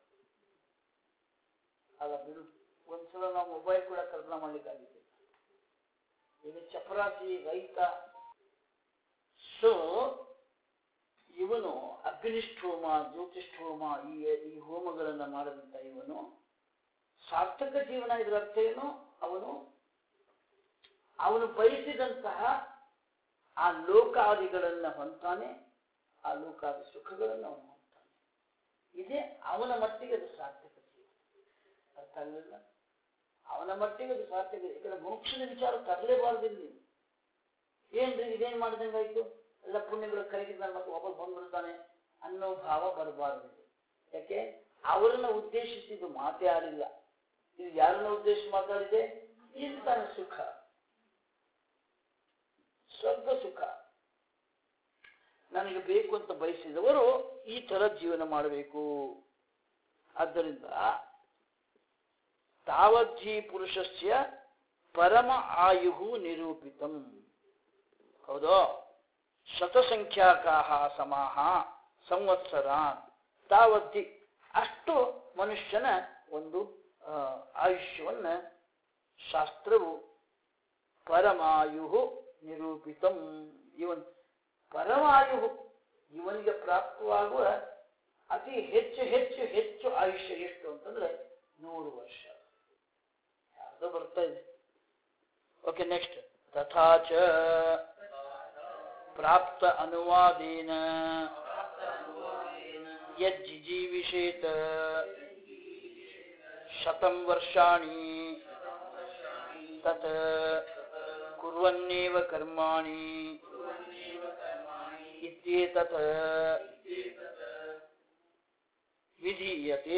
ಅಲ್ಲ ಬಿಡು ಒಂದ್ಸಲ ನಾವು ಮೊಬೈಲ್ ಕೂಡ ಕಲ್ಪನಾ ಮಾಡ್ಲಿಕ್ಕಾಗಿದ್ದಿಲ್ಲ ಈಗ ಚಪರಾಸಿ ರೈತ ಸೊ ಇವನು ಅಗ್ನಿಷ್ಠೋಮ ಜ್ಯೋತಿಷ್ಠೋಮ ಈ ಈ ಹೋಮಗಳನ್ನ ಮಾಡದಂತ ಇವನು ಸಾರ್ಥಕ ಜೀವನ ಇದರ ಅರ್ಥ ಏನು ಅವನು ಅವನು ಬಯಸಿದಂತಹ ಆ ಲೋಕಾದಿಗಳನ್ನ ಹೊಂತಾನೆ ಆ ಲೋಕಾದಿ ಸುಖಗಳನ್ನು ಅವನು ಹೊಂತಾನೆ ಇದೇ ಅವನ ಮಟ್ಟಿಗೆ ಅದು ಸಾರ್ಥಕ ಜೀವನ ಅರ್ಥ ಆಗಲಿಲ್ಲ ಅವನ ಮಟ್ಟಿಗೆ ಅದು ಸಾರ್ಥಕ ಈ ಕಡೆ ಮೋಕ್ಷದ ವಿಚಾರ ತರಲೇಬಾರ್ದು ಇಲ್ಲಿ ಏನ್ರಿ ಇದೇನ್ ಮಾಡ್ದಂಗಾಯ್ತು ಎಲ್ಲ ಪುಣ್ಯಗಳು ಕರಗಿದ ಮತ್ತೆ ವಾಪಸ್ ಬಂದ್ಬಿಡ್ತಾನೆ ಅನ್ನೋ ಭಾವ ಬರಬಾರ್ದು ಯಾಕೆ ಅವರನ್ನ ಉದ್ದೇಶಿಸಿದ್ದು ಮಾತೇ ಆಡಿಲ್ಲ ಇದು ಯಾರನ್ನ ಉದ್ದೇಶಿಸಿ ಮಾತಾಡಿದೆ ಇಂತಹ ಸುಖ ಸ್ವರ್ಗ ಸುಖ ನನಗೆ ಬೇಕು ಅಂತ ಬಯಸಿದವರು ಈ ತರ ಜೀವನ ಮಾಡಬೇಕು ಆದ್ದರಿಂದ ತಾವಜ್ಜಿ ಪುರುಷಸ್ಯ ಪರಮ ಆಯು ನಿರೂಪಿತಂ ಹೌದೋ ಶತಸಂಖ್ಯಾಕಾ ಸಮಾಹ ಸಂವತ್ಸರಾನ್ ತಾವದ್ದಿ ಅಷ್ಟು ಮನುಷ್ಯನ ಒಂದು ಆ, ಆಯುಷ್ಯವನ್ನ ಶಾಸ್ತ್ರವು ಪರಮಾಯು ನಿರೂಪಿತಂ ಇವನ್ ಪರಮಾಯು ಇವನಿಗೆ ಪ್ರಾಪ್ತವಾಗುವ ಅತಿ ಹೆಚ್ಚು ಹೆಚ್ಚು ಹೆಚ್ಚು ಆಯುಷ್ಯ ಎಷ್ಟು ಅಂತಂದ್ರೆ ನೂರು ವರ್ಷ ಯಾರ್ದೋ ಬರ್ತಾ ಇದೆ ಓಕೆ ನೆಕ್ಸ್ಟ್ ತಥಾಚ ಪ್ರಾಪ್ತ ಅನುವಾದೇನ ಯಜ್ಜಿಜೀವಿಷೇತ ಶತಂ ವರ್ಷಾಣಿ ತತ್ ಕುರ್ವನ್ನೇವ ಕರ್ಮಾಣಿ ಇತ್ಯೇತತ್ ವಿಧೀಯತೆ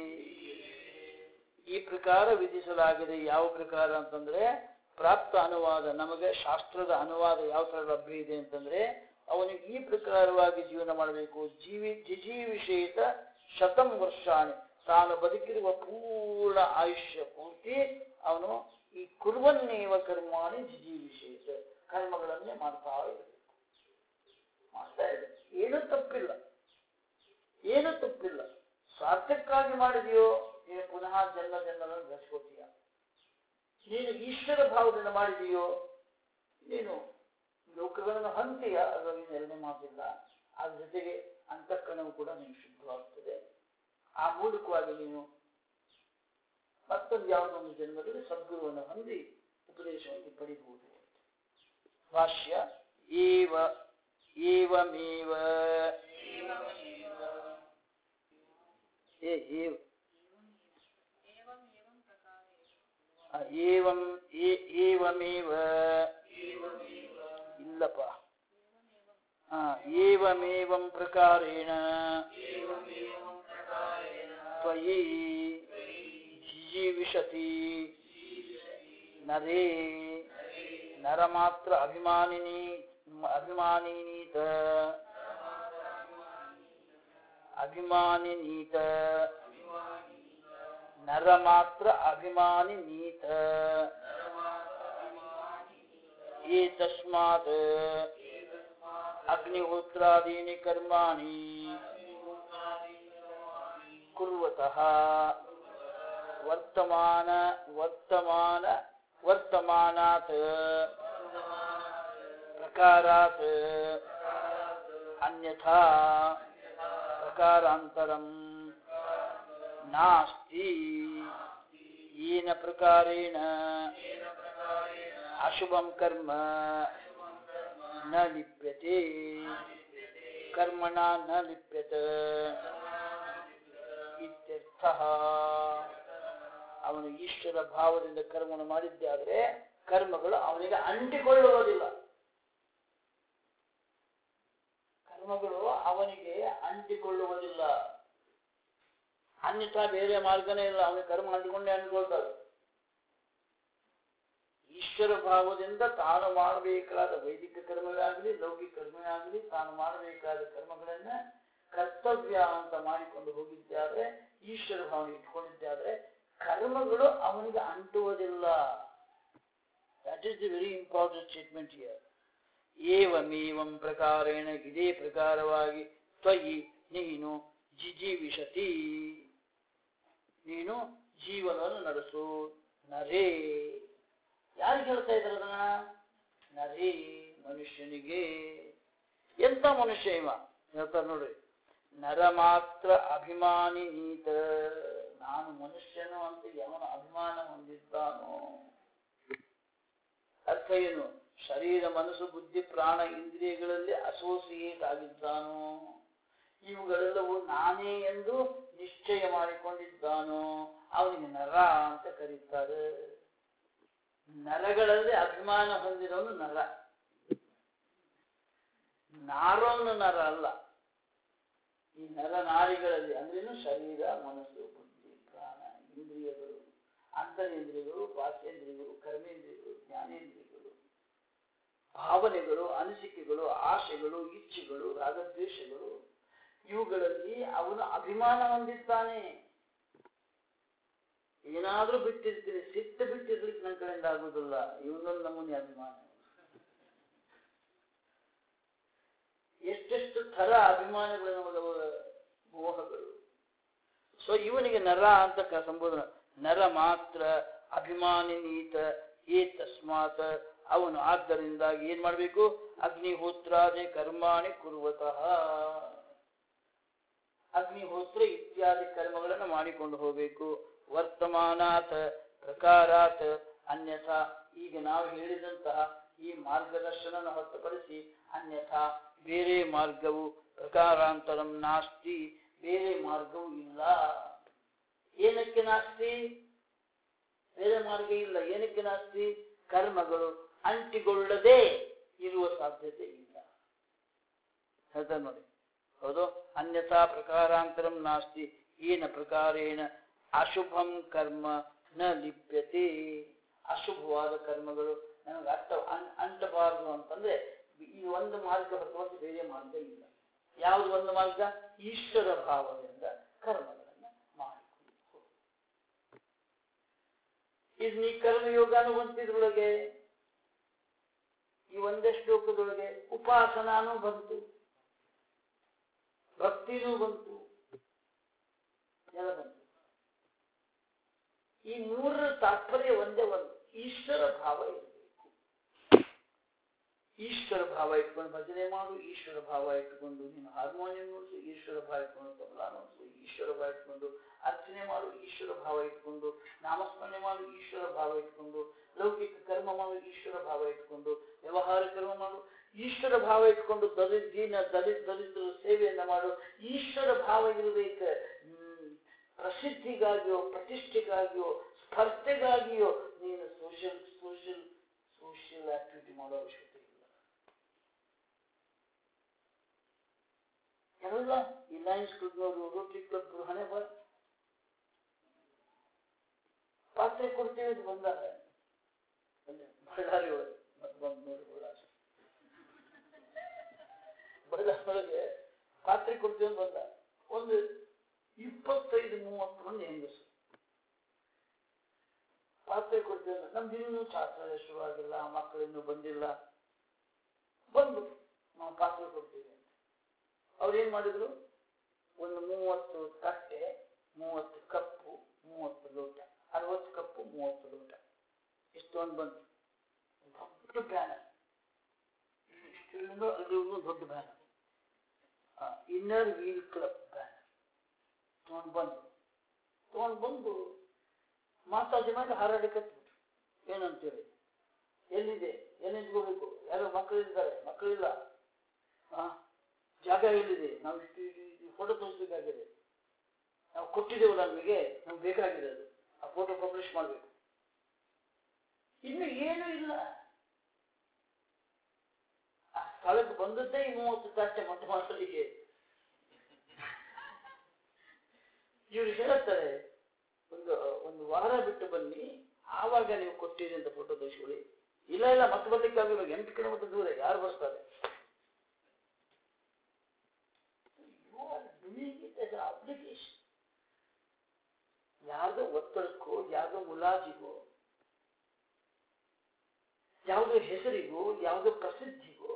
ಈ ಪ್ರಕಾರ ವಿಧಿಸಲಾಗಿದೆ ಯಾವ ಪ್ರಕಾರ ಅಂತಂದ್ರೆ ಪ್ರಾಪ್ತ ಅನುವಾದ ನಮಗೆ ಶಾಸ್ತ್ರದ ಅನುವಾದ ಯಾವ ತರ ಲಭ್ಯ ಇದೆ ಅಂತಂದ್ರೆ ಅವನಿಗೆ ಈ ಪ್ರಕಾರವಾಗಿ ಜೀವನ ಮಾಡಬೇಕು ಜೀವಿ ಜಿಜೀವಿಷೇತ ಶತಂ ವರ್ಷಾಣಿ ತಾನು ಬದುಕಿರುವ ಪೂರ್ಣ ಆಯುಷ್ಯ ಪೂರ್ತಿ ಅವನು ಈ ಕುರುವನ್ನೇವ ಕರ್ಮಾಣಿ ಜಿಜೀವಿಷೇತ ಕರ್ಮಗಳನ್ನೇ ಮಾಡ್ತಾ ಇರಬೇಕು ಮಾಡ್ತಾ ಇರಬೇಕು ಏನೂ ತಪ್ಪಿಲ್ಲ ಏನು ತಪ್ಪಿಲ್ಲ ಸ್ವಾರ್ಥಕ್ಕಾಗಿ ಮಾಡಿದೆಯೋ ನೀನು ಪುನಃ ಜನ್ಮ ಜನ್ಮಗಳನ್ನು ಗಳಿಸ್ಕೋತೀಯ ನೀನು ಈಶ್ವರ ಭಾವದಿಂದ ಮಾಡಿದೆಯೋ ನೀನು ಲೋಕಗಳನ್ನು ಹಂತೀಯ ಅದರಲ್ಲಿ ಎರಡನೇ ಮಾತಿಲ್ಲ ಅದ್ರ ಜೊತೆಗೆ ಅಂತಃಕರಣವು ಕೂಡ ನೀನು ಶುದ್ಧವಾಗ್ತದೆ ಆ ಮೂಲಕವಾಗಿ ನೀನು ಮತ್ತೊಂದು ಯಾವುದೊಂದು ಜನ್ಮದಲ್ಲಿ ಸದ್ಗುರುವನ್ನು ಹೊಂದಿ ಉಪದೇಶವನ್ನು ಪಡಿಬಹುದು ಭಾಷ್ಯ ಏವ ಏವಮೇವ ಏ ಏವ ಆ, ಏವಂ ಏ- ಏವಮೇವ ಇಲ್ಲಪ್ಪ ಆ, ಏವಮೇವಂ ಪ್ರಕಾರೇಣ ತ್ವಯಿ ಜಿಜೀವಿಷತಿ ನರೇ ನರಮಾತ್ರ ಅಭಿಮಾನಿನಿ ಅಭಿಮಾನಿನೀತ ಅಭಿಮಾನಿನೀತ ನರಮಾತ್ರ ಅಭಿಮಾನಿ ನೀತ ಏತಸ್ಮಾತ್ ಅಗ್ನಿಹೋತ್ರಾದೀನಿ ಕರ್ಮಾಣಿ ಕುರ್ವತಃ ವರ್ತಮಾನ ವರ್ತಮಾನ ವರ್ತಮಾನಾತ್ ಪ್ರಕಾರಾತ್ ಅನ್ಯಥಾ ಪ್ರಕಾರಾಂತರಂ ನಾಸ್ತಿ येन प्रकारेण अशुभं कर्म न लिप्यते कर्मणा न लिप्यत ಇತ್ಯರ್ಥಃ ಅವನು ಈಶ್ವರ ಭಾವದಿಂದ ಕರ್ಮವನ್ನು ಮಾಡಿದ್ದಾದರೆ ಕರ್ಮಗಳು ಅವನಿಗೆ ಅಂಟಿಕೊಳ್ಳುವುದಿಲ್ಲ ಕರ್ಮಗಳು ಅವನಿಗೆ ಅಂಟಿಕೊಳ್ಳುವುದಿಲ್ಲ ಅನ್ಯಥಾ ಬೇರೆ ಮಾರ್ಗನೇ ಇಲ್ಲ ಅವನಿಗೆ ಕರ್ಮ ಅಂಟಿಕೊಂಡೇ ಅಂಟಿಕೊಳ್ತಾರೆ ಈಶ್ವರ ಭಾವದಿಂದ ತಾನು ಮಾಡಬೇಕಾದ ವೈದಿಕ ಕರ್ಮವೇ ಆಗಲಿ ಲೌಕಿಕ ಕರ್ಮವೇ ಆಗಲಿ ತಾನು ಮಾಡಬೇಕಾದ ಕರ್ಮಗಳನ್ನ ಕರ್ತವ್ಯ ಅಂತ ಮಾಡಿಕೊಂಡು ಹೋಗಿದ್ದಾದ್ರೆ ಈಶ್ವರ ಭಾವನೆ ಇಟ್ಕೊಂಡಿದ್ದಾದ್ರೆ ಕರ್ಮಗಳು ಅವನಿಗೆ ಅಂಟುವುದಿಲ್ಲ that is the very important statement here ಏವಮೇವಂ ಪ್ರಕಾರೇಣ ಇದೇ ಪ್ರಕಾರವಾಗಿ ತ್ವಯಿ ನೀನು ಜಿಜೀವಿಷತಿ ನೀನು ಜೀವನವನ್ನು ನಡೆಸು ನರೇ ಯಾರಿಗೆ ಹೇಳ್ತಾ ಇದ್ದಾರೆ ಅದನ್ನ ನರೇ ಮನುಷ್ಯನಿಗೆ ಎಂತ ಮನುಷ್ಯ ಇವ ಹೇಳ್ತಾರೆ ನೋಡ್ರಿ ನರ ಮಾತ್ರ ಅಭಿಮಾನಿ ನೀತ ನಾನು ಮನುಷ್ಯನು ಅಂತ ಯಾವನ ಅಭಿಮಾನ ಹೊಂದಿದ್ದಾನೋ ಅರ್ಥ ಏನು ಶರೀರ ಮನಸ್ಸು ಬುದ್ಧಿ ಪ್ರಾಣ ಇಂದ್ರಿಯಗಳಲ್ಲಿ ಅಸೋಸಿಯೇಟ್ ಆಗಿದ್ದಾನೋ ಇವುಗಳೆಲ್ಲವೂ ನಾನೇ ಎಂದು ನಿಶ್ಚಯ ಮಾಡಿಕೊಂಡಿದ್ದಾನೋ ಅವನಿಗೆ ನರ ಅಂತ ಕರೀತಾರೆ ನರಗಳಲ್ಲಿ ಅಭಿಮಾನ ಹೊಂದಿರೋನು ನರ ನಾರೋನು ನರ ಅಲ್ಲ ಈ ನರ ನಾರಿಗಳಲ್ಲಿ ಅಂದ್ರೇನು ಶರೀರ ಮನಸ್ಸು ಬುದ್ಧಿ ಪ್ರಾಣ ಇಂದ್ರಿಯಗಳು ಅಂತರೇಂದ್ರಿಯಗಳು ಬಾಹ್ಯೇಂದ್ರಿಯಗಳು ಕರ್ಮೇಂದ್ರಿಯಗಳು ಜ್ಞಾನೇಂದ್ರಿಯಗಳು ಭಾವನೆಗಳು ಅನಿಸಿಕೆಗಳು ಆಶೆಗಳು ಇಚ್ಛೆಗಳು ರಾಗದ್ವೇಷಗಳು ಇವುಗಳಲ್ಲಿ ಅವನು ಅಭಿಮಾನ ಹೊಂದಿದ್ದಾನೆ ಏನಾದ್ರೂ ಬಿಟ್ಟಿರ್ತೀನಿ ಸಿಟ್ಟು ಬಿಟ್ಟಿರ್ಲಿಕ್ಕೆ ನನ್ನ ಕಡೆಯಿಂದ ಆಗುದಿಲ್ಲ ಇವನೊಂದು ನಮೂನೆ ಅಭಿಮಾನ ಎಷ್ಟೆಷ್ಟು ಥರ ಅಭಿಮಾನಗಳು ನಮಗವ ಮೋಹಗಳು ಸೊ ಇವನಿಗೆ ನರ ಅಂತ ಕ- ಸಂಬೋಧನೆ ನರ ಮಾತ್ರ ಅಭಿಮಾನಿನೀತ ಏ ತಸ್ಮಾತ್ ಅವನು ಆದ್ದರಿಂದ ಏನ್ ಮಾಡ್ಬೇಕು ಅಗ್ನಿಹೋತ್ರಾದಿ ಕರ್ಮಾಣಿ ಕುರುವತಃ ಅಗ್ನಿಹೋತ್ರ ಇತ್ಯಾದಿ ಕರ್ಮಗಳನ್ನು ಮಾಡಿಕೊಂಡು ಹೋಗಬೇಕು ವರ್ತಮಾನಾತ್ ಪ್ರಕಾರಾತ್ ಅನ್ಯಥಾ ಈಗ ನಾವು ಹೇಳಿದಂತಹ ಈ ಮಾರ್ಗದರ್ಶನ ಹೊರತುಪಡಿಸಿ ಅನ್ಯಥಾ ಬೇರೆ ಮಾರ್ಗವು ಪ್ರಕಾರಾಂತರಂ ನಾಸ್ತಿ ಬೇರೆ ಮಾರ್ಗವು ಇಲ್ಲ ಏನಕ್ಕೆ ಏನಕ್ಕೆ ನಾಸ್ತಿ ಬೇರೆ ಮಾರ್ಗ ಇಲ್ಲ ಏನಕ್ಕೆ ನಾಸ್ತಿ ಕರ್ಮಗಳು ಅಂಟಿಕೊಳ್ಳದೆ ಇರುವ ಸಾಧ್ಯತೆ ಇಲ್ಲ ಹೇಳ್ತಾರೆ ನೋಡಿ ಹೌದು ಅನ್ಯಥಾ ಪ್ರಕಾರಾಂತರಂ ನಾಸ್ತಿ ಏನ ಪ್ರಕಾರೇಣ ಅಶುಭಂ ಕರ್ಮ ನ ಲಿಪ್ಯತೆ ಅಶುಭವಾದ ಕರ್ಮಗಳು ನಮಗೆ ಅಟ್ಟ ಅನ್- ಅಂಟಬಾರದು ಅಂತಂದ್ರೆ ಈ ಒಂದು ಮಾರ್ಗ ಹೊರತು ಬೇರೆ ಮಾರ್ಗ ಇಲ್ಲ ಯಾವುದು ಒಂದು ಮಾರ್ಗ ಈಶ್ವರ ಭಾವದಿಂದ ಕರ್ಮಗಳನ್ನ ಮಾಡಿಕೊಂಡು ಹೋಗು. ಇದು ನೀ ಕರ್ಮಯೋಗಾನು ಬಂತಿದ್ರೊಳಗೆ ಈ ಒಂದೇ ಶ್ಲೋಕದೊಳಗೆ ಉಪಾಸನಾನು ಬಂತು ಭಕ್ತಿನೂ ಬಂತು ಎಲ್ಲ ಬಂತು ಈ ಮೂರರ ತಾತ್ಪರ್ಯ ಒಂದೇ ಒಂದು ಈಶ್ವರ ಭಾವ ಇರಬೇಕು ಈಶ್ವರ ಭಾವ ಇಟ್ಕೊಂಡು ಭಜನೆ ಮಾಡು ಈಶ್ವರ ಭಾವ ಇಟ್ಕೊಂಡು ನೀನು ಹಾರ್ಮೋನಿಯಂ ನುಡಿಸು ಈಶ್ವರ ಭಾವ ಇಟ್ಕೊಂಡು ತಬಲಾ ನುಡಿಸು ಈಶ್ವರ ಭಾವ ಇಟ್ಕೊಂಡು ಅರ್ಚನೆ ಮಾಡು ಈಶ್ವರ ಭಾವ ಇಟ್ಕೊಂಡು ನಾಮಸ್ಮರಣೆ ಮಾಡು ಈಶ್ವರ ಭಾವ ಇಟ್ಕೊಂಡು ಲೌಕಿಕ ಕರ್ಮ ಮಾಡು ಈಶ್ವರ ಭಾವ ಇಟ್ಕೊಂಡು ವ್ಯವಹಾರ ಕರ್ಮ ಮಾಡು ಈಶ್ವರ ಭಾವ ಇಟ್ಕೊಂಡು ದಲಿತ ದೀನ ದಲಿತ ದಲಿತರ ಸೇವೆಯನ್ನ ಮಾಡು ಈಶ್ವರ ಭಾವ ಇರಬೇಕು ಹ್ಮ್, ಪ್ರಸಿದ್ಧಿಗಾಗಿಯೋ ಪ್ರತಿಷ್ಠೆಗಾಗಿಯೋ ಸ್ಪರ್ಧೆಗಾಗಿಯೋ ನೀನು ಸೋಷಿಯಲ್ ಸೋಷಿಯಲ್ ಸೋಷಿಯಲ್ ಆಕ್ಟಿವಿಟಿ ಮಾಡೋ ಅವಶ್ಯಕತೆ ಇಲ್ಲ ಎಲ್ಲ ಈ ಲಯನ್ಸ್ ಕ್ಲಬ್ನವರು ರೋಟರಿ ಕ್ಲಬ್ ಹಣೆ ಬರ ಪಾತ್ರೆ ಕೊಡ್ತೀವಿ ಅಂತ ಬಂದಾಗ ಅಲ್ಲಿ ಬಳ್ಳಾರಿ ಒಳಗೆ ಮತ್ತೆ ಬಂದು ನೋಡಿ ಬಳ್ಳಾರಿ ಬಳ್ಳಾರಿ ಒಳಗೆ ಪಾತ್ರೆ ಕೊಡ್ತೀವಿ ಅಂತ ಬಂದ ಒಂದು ಇಪ್ಪತ್ತೈದು ಮೂವತ್ತು ಮಂದಿ ಹೆಂಗಸರು ಪಾತ್ರೆ ಕೊಡ್ತೀವಿ ಅಂದ್ರೆ ನಮ್ದು ಇನ್ನೂ ಶಾಸ್ತ್ರ ಶುರುವಾಗಿಲ್ಲ ಮಕ್ಕಳು ಇನ್ನೂ ಬಂದಿಲ್ಲ ಬಂದು ನಾವು ಪಾತ್ರೆ ಕೊಡ್ತೀವಿ ಅಂತ ಅವ್ರು ಏನ್ ಮಾಡಿದ್ರು ಒಂದು ಮೂವತ್ತು ತಟ್ಟೆ ಮೂವತ್ತು ಕಪ್ಪು ಮೂವತ್ತು ಲೋಟ ಅರವತ್ತು ಕಪ್ಪು ಮೂವತ್ತು ಲೋಟ ಇಷ್ಟೊಂದು ಬಂತು ದೊಡ್ಡ ಬ್ಯಾನರ್ ಇಷ್ಟಿಲ್ಲಿಂದ ಅಲ್ಲಿವರೆಗೂ ದೊಡ್ಡ banner inner wheel club banner ತಗೊಂಡು ಬಂದು ತಗೊಂಡು ಬಂದು ಮಾತಾಡಿ ಮಾಡಿ ಹಾರಾಡಕತ್ಬಿಟ್ರು ಏನಂತೇಳಿ ಎಲ್ಲಿದೆ ಎಲ್ಲಿ ನಿಂತ್ಕೋಬೇಕು ಯಾರೋ ಮಕ್ಕಳಿದ್ದಾರೆ ಮಕ್ಕಳಿಲ್ಲ ಆ ಜಾಗ ಎಲ್ಲಿದೆ ನಾವು ಇಷ್ಟು ಫೋಟೋ ತೋರಿಸ್ಬೇಕಾಗಿದೆ ನಾವು ಕೊಟ್ಟಿದ್ದೇವಲ್ಲ ನಮಗೆ ನಮ್ಗೆ ಬೇಕಾಗಿದೆ ಅದು ಆ ಫೋಟೋ ಪಬ್ಲಿಷ್ ಮಾಡಬೇಕು ಇನ್ನು ಏನೂ ಇಲ್ಲ ಆ ಸ್ಥಳಕ್ಕೆ ಬಂದದ್ದೇ ಈ ಮೂವತ್ತು ತಟ್ಟೆ ಮೊಟ್ಟ ಮೊದಲಿಗೆ ಇವ್ರು ಹೇಳ್ತಾರೆ ಒಂದು ಒಂದು ವಾರ ಬಿಟ್ಟು ಬನ್ನಿ ಆವಾಗ ನೀವು ಕೊಟ್ಟಿರಿ ಅಂತ ಫೋಟೋ ತೆಗೆಸ್ಕೊಳ್ಳಿ ಇಲ್ಲ ಇಲ್ಲ ಮತ್ತೆ ಬರ್ಲಿಕ್ಕೆ ಆಗಿಲ್ಲ ಎಂಟು ಕಿಲೋಮೀಟರ್ ದೂರ ಯಾರು ಬರ್ತಾರೆ You are doing it as an obligation. ಯಾವುದೋ ಒತ್ತಡಕ್ಕೋ ಯಾವುದೋ ಮುಲಾಜಿಗೋ ಯಾವುದೋ ಹೆಸರಿಗೋ ಯಾವುದೋ ಪ್ರಸಿದ್ಧಿಗೋ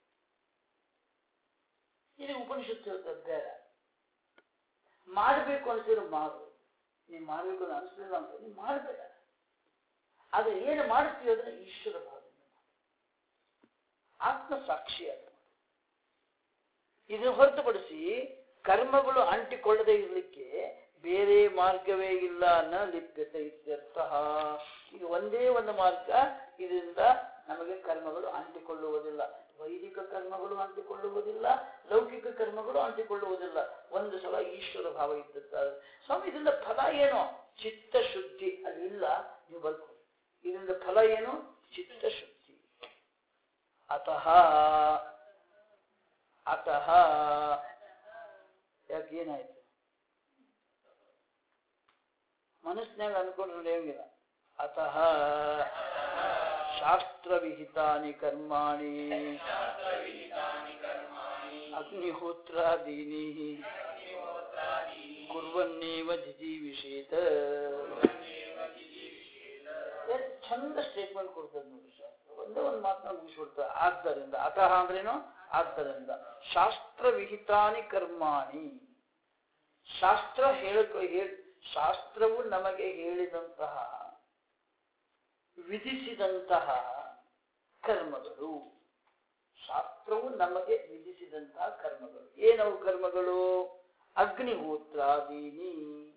ಇದು ಉಪನಿಷತ್ತು ಹೇಳ್ತದೆ ಬೇಡ ಮಾಡಬೇಕು ಅನ್ಸಿದ್ರೆ ಮಾಡು ನೀನು ಮಾಡಬೇಕು ಅಂತ ಅನಿಸ್ಲಿಲ್ಲ ಅಂತ ನೀನು ಮಾಡಬೇಡ ಆದ್ರೆ ಏನು ಮಾಡ್ತೀವಿ ಅದನ್ನ ಈಶ್ವರ ಭಾವದಿಂದ ಮಾಡು. ಆತ್ಮ ಸಾಕ್ಷಿ ಅದು ಮಾಡು. ಇದನ್ನು ಹೊರತುಪಡಿಸಿ ಕರ್ಮಗಳು ಅಂಟಿಕೊಳ್ಳದೆ ಇರಲಿಕ್ಕೆ ಬೇರೆ ಮಾರ್ಗವೇ ಇಲ್ಲ ನ ಲಿಪ್ಯತೆ ಇತ್ಯರ್ಥ ಇದು ಒಂದೇ ಒಂದು ಮಾರ್ಗ ಇದರಿಂದ ನಮಗೆ ಕರ್ಮಗಳು ಅಂಟಿಕೊಳ್ಳುವುದಿಲ್ಲ ವೈದಿಕ ಕರ್ಮಗಳು ಅಂಟಿಕೊಳ್ಳುವುದಿಲ್ಲ ಲೌಕಿಕ ಕರ್ಮಗಳು ಅಂಟಿಕೊಳ್ಳುವುದಿಲ್ಲ ಒಂದು ಸಲ ಈಶ್ವರ ಭಾವ ಇದ್ದಿರ್ತಾರೆ ಸ್ವಾಮಿ ಇದರಿಂದ ಫಲ ಏನು ಚಿತ್ತ ಶುದ್ಧಿ ಅದಿಲ್ಲ ನೀವು ಬರ್ಕೊಳ್ಳಿ ಇದರಿಂದ ಫಲ ಏನು ಚಿತ್ತ ಶುದ್ಧಿ ಅತಃ ಅತಃ ಯಾಕೆ ಏನಾಯ್ತು ಮನಸ್ಸಿನಾಗ ಅನ್ಕೊಂಡ್ರೆ ನಡೆಯಂಗಿಲ್ಲ ಅತಃ ಶಾಸ್ತ್ರವಿಹಿತಾನಿ ಕರ್ಮಾಣಿ ಅಗ್ನಿಹೋತ್ರಾದೀನಿ ಕುರ್ವನ್ನೇವ ಜಿಜೀವಿಷೇತ ಎಷ್ಟು ಚಂದ ಸ್ಟೇಟ್ಮೆಂಟ್ ಕೊಡ್ತದೆ ನೋಡಿ ಶಾಸ್ತ್ರ ಒಂದೇ ಒಂದು ಮಾತನ್ನ ಮುಗಿಸ್ಬಿಡ್ತಾರೆ ಆದ್ದರಿಂದ ಅತಃ ಅಂದ್ರೇನು ಆದ್ದರಿಂದ ಶಾಸ್ತ್ರವಿಹಿತಾನಿ ಕರ್ಮಾಣಿ ಶಾಸ್ತ್ರ ಹೇಳಕ ಹೇಳ್ ಶಾಸ್ತ್ರವು ನಮಗೆ ಹೇಳಿದಂತಹ ವಿಧಿಸಿದಂತಹ ಕರ್ಮಗಳು ಶಾಸ್ತ್ರವು ನಮಗೆ ವಿಧಿಸಿದಂತಹ ಕರ್ಮಗಳು ಏನವು ಕರ್ಮಗಳು ಅಗ್ನಿಹೋತ್ರಾದೀನಿ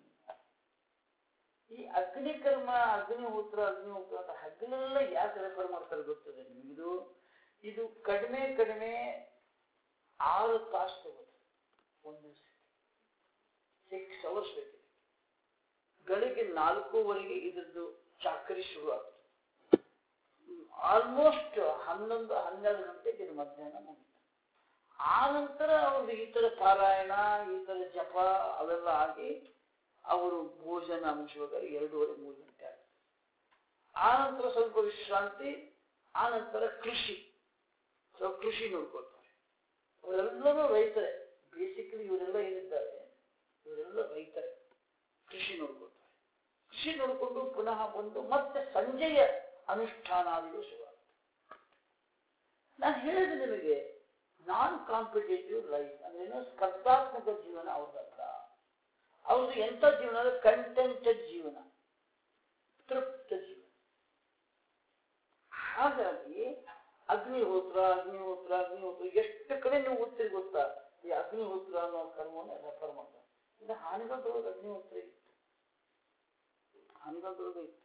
ಈ ಅಗ್ನಿ ಕರ್ಮ ಅಗ್ನಿಹೋತ್ರ ಅಗ್ನಿಹೋತ್ರ ಅಂತ ಹಗಲೆಲ್ಲ ಯಾಕೆ ರೆಫರ್ ಮಾಡ್ತಾರೆ ಗೊತ್ತದೆ ನಿಮಗಿದು ಇದು ಕಡಿಮೆ ಕಡಿಮೆ ಆರು ತಾಸು ತಗೋದು ಒಂದು ದಿವಸ ಸಿಕ್ಸ್ ಅವರ್ಸ್ ಬೇಕಿದೆ ಗಳಿಗೆ ಬೆಳಗ್ಗೆ ನಾಲ್ಕೂವರೆಗೆ ಇದ್ರದ್ದು ಚಾಕರಿ ಶುರು ಆಗ್ತದೆ ಆಲ್ಮೋಸ್ಟ್ ಹನ್ನೊಂದು ಹನ್ನೆರಡು ಗಂಟೆಗೆ ಇದು ಮಧ್ಯಾಹ್ನ ಮುಗಿತು ಆ ನಂತರ ಅವ್ರದ್ದು ಈ ಥರ ಪಾರಾಯಣ ಈ ಥರ ಜಪ ಅವೆಲ್ಲ ಆಗಿ ಅವರು ಭೋಜನ ಮುಗಿಸುವಾಗ ಎರಡೂವರೆ ಮೂರು ಗಂಟೆ ಆಗುತ್ತೆ ಆ ನಂತರ ಸ್ವಲ್ಪ ವಿಶ್ರಾಂತಿ ಆ ನಂತರ ಕೃಷಿ ಸೊ ಕೃಷಿ ನೋಡ್ಕೊಳ್ತಾರೆ ಅವರೆಲ್ಲರೂ ರೈತರೇ ಬೇಸಿಕಲಿ ಇವರೆಲ್ಲ ಏನಿದ್ದಾರೆ ಇವರೆಲ್ಲ ರೈತರೇ ಕೃಷಿ ನೋಡ್ಕೊಳ್ತಾರೆ ಕೃಷಿ ನೋಡಿಕೊಂಡು ಪುನಃ ಬಂದು ಮತ್ತೆ ಸಂಜೆಯ ಅನುಷ್ಠಾನಾದಿಗಳು ಶುರುವಾಗುತ್ತೆ ನಾನು ಹೇಳಿದೆ ನಿಮಗೆ ನಾನ್ ಕಾಂಪಿಟೇಟಿವ್ ಲೈಫ್ ಅಂದ್ರೆ ಸ್ಪರ್ಧಾತ್ಮಕ ಜೀವನ ಅವ್ರದಲ್ಲ ಅವ್ರದ್ದು ಎಂಥ ಜೀವನ ಅಂದ್ರೆ ಕಂಟೆಂಟೆಡ್ ಜೀವನ ತೃಪ್ತ ಜೀವನ ಹಾಗಾಗಿ ಅಗ್ನಿಹೋತ್ರ ಅಗ್ನಿಹೋತ್ರ ಅಗ್ನಿಹೋತ್ರ ಎಷ್ಟು ಕಡೆ ನೀವು ಓದ್ತೀರಿ ಗೊತ್ತಾ ಈ ಅಗ್ನಿಹೋತ್ರ ಅನ್ನೋ ಕರ್ಮವನ್ನು ರೆಫರ್ ಮಾಡ್ತಾರೆ ಇದು ಹಾನಿಗಾಲದೊಳಗೆ ಅಗ್ನಿಹೋತ್ರ ಇತ್ತು ಹಾನಿಗಾಲದೊಳಗೆ ಇತ್ತು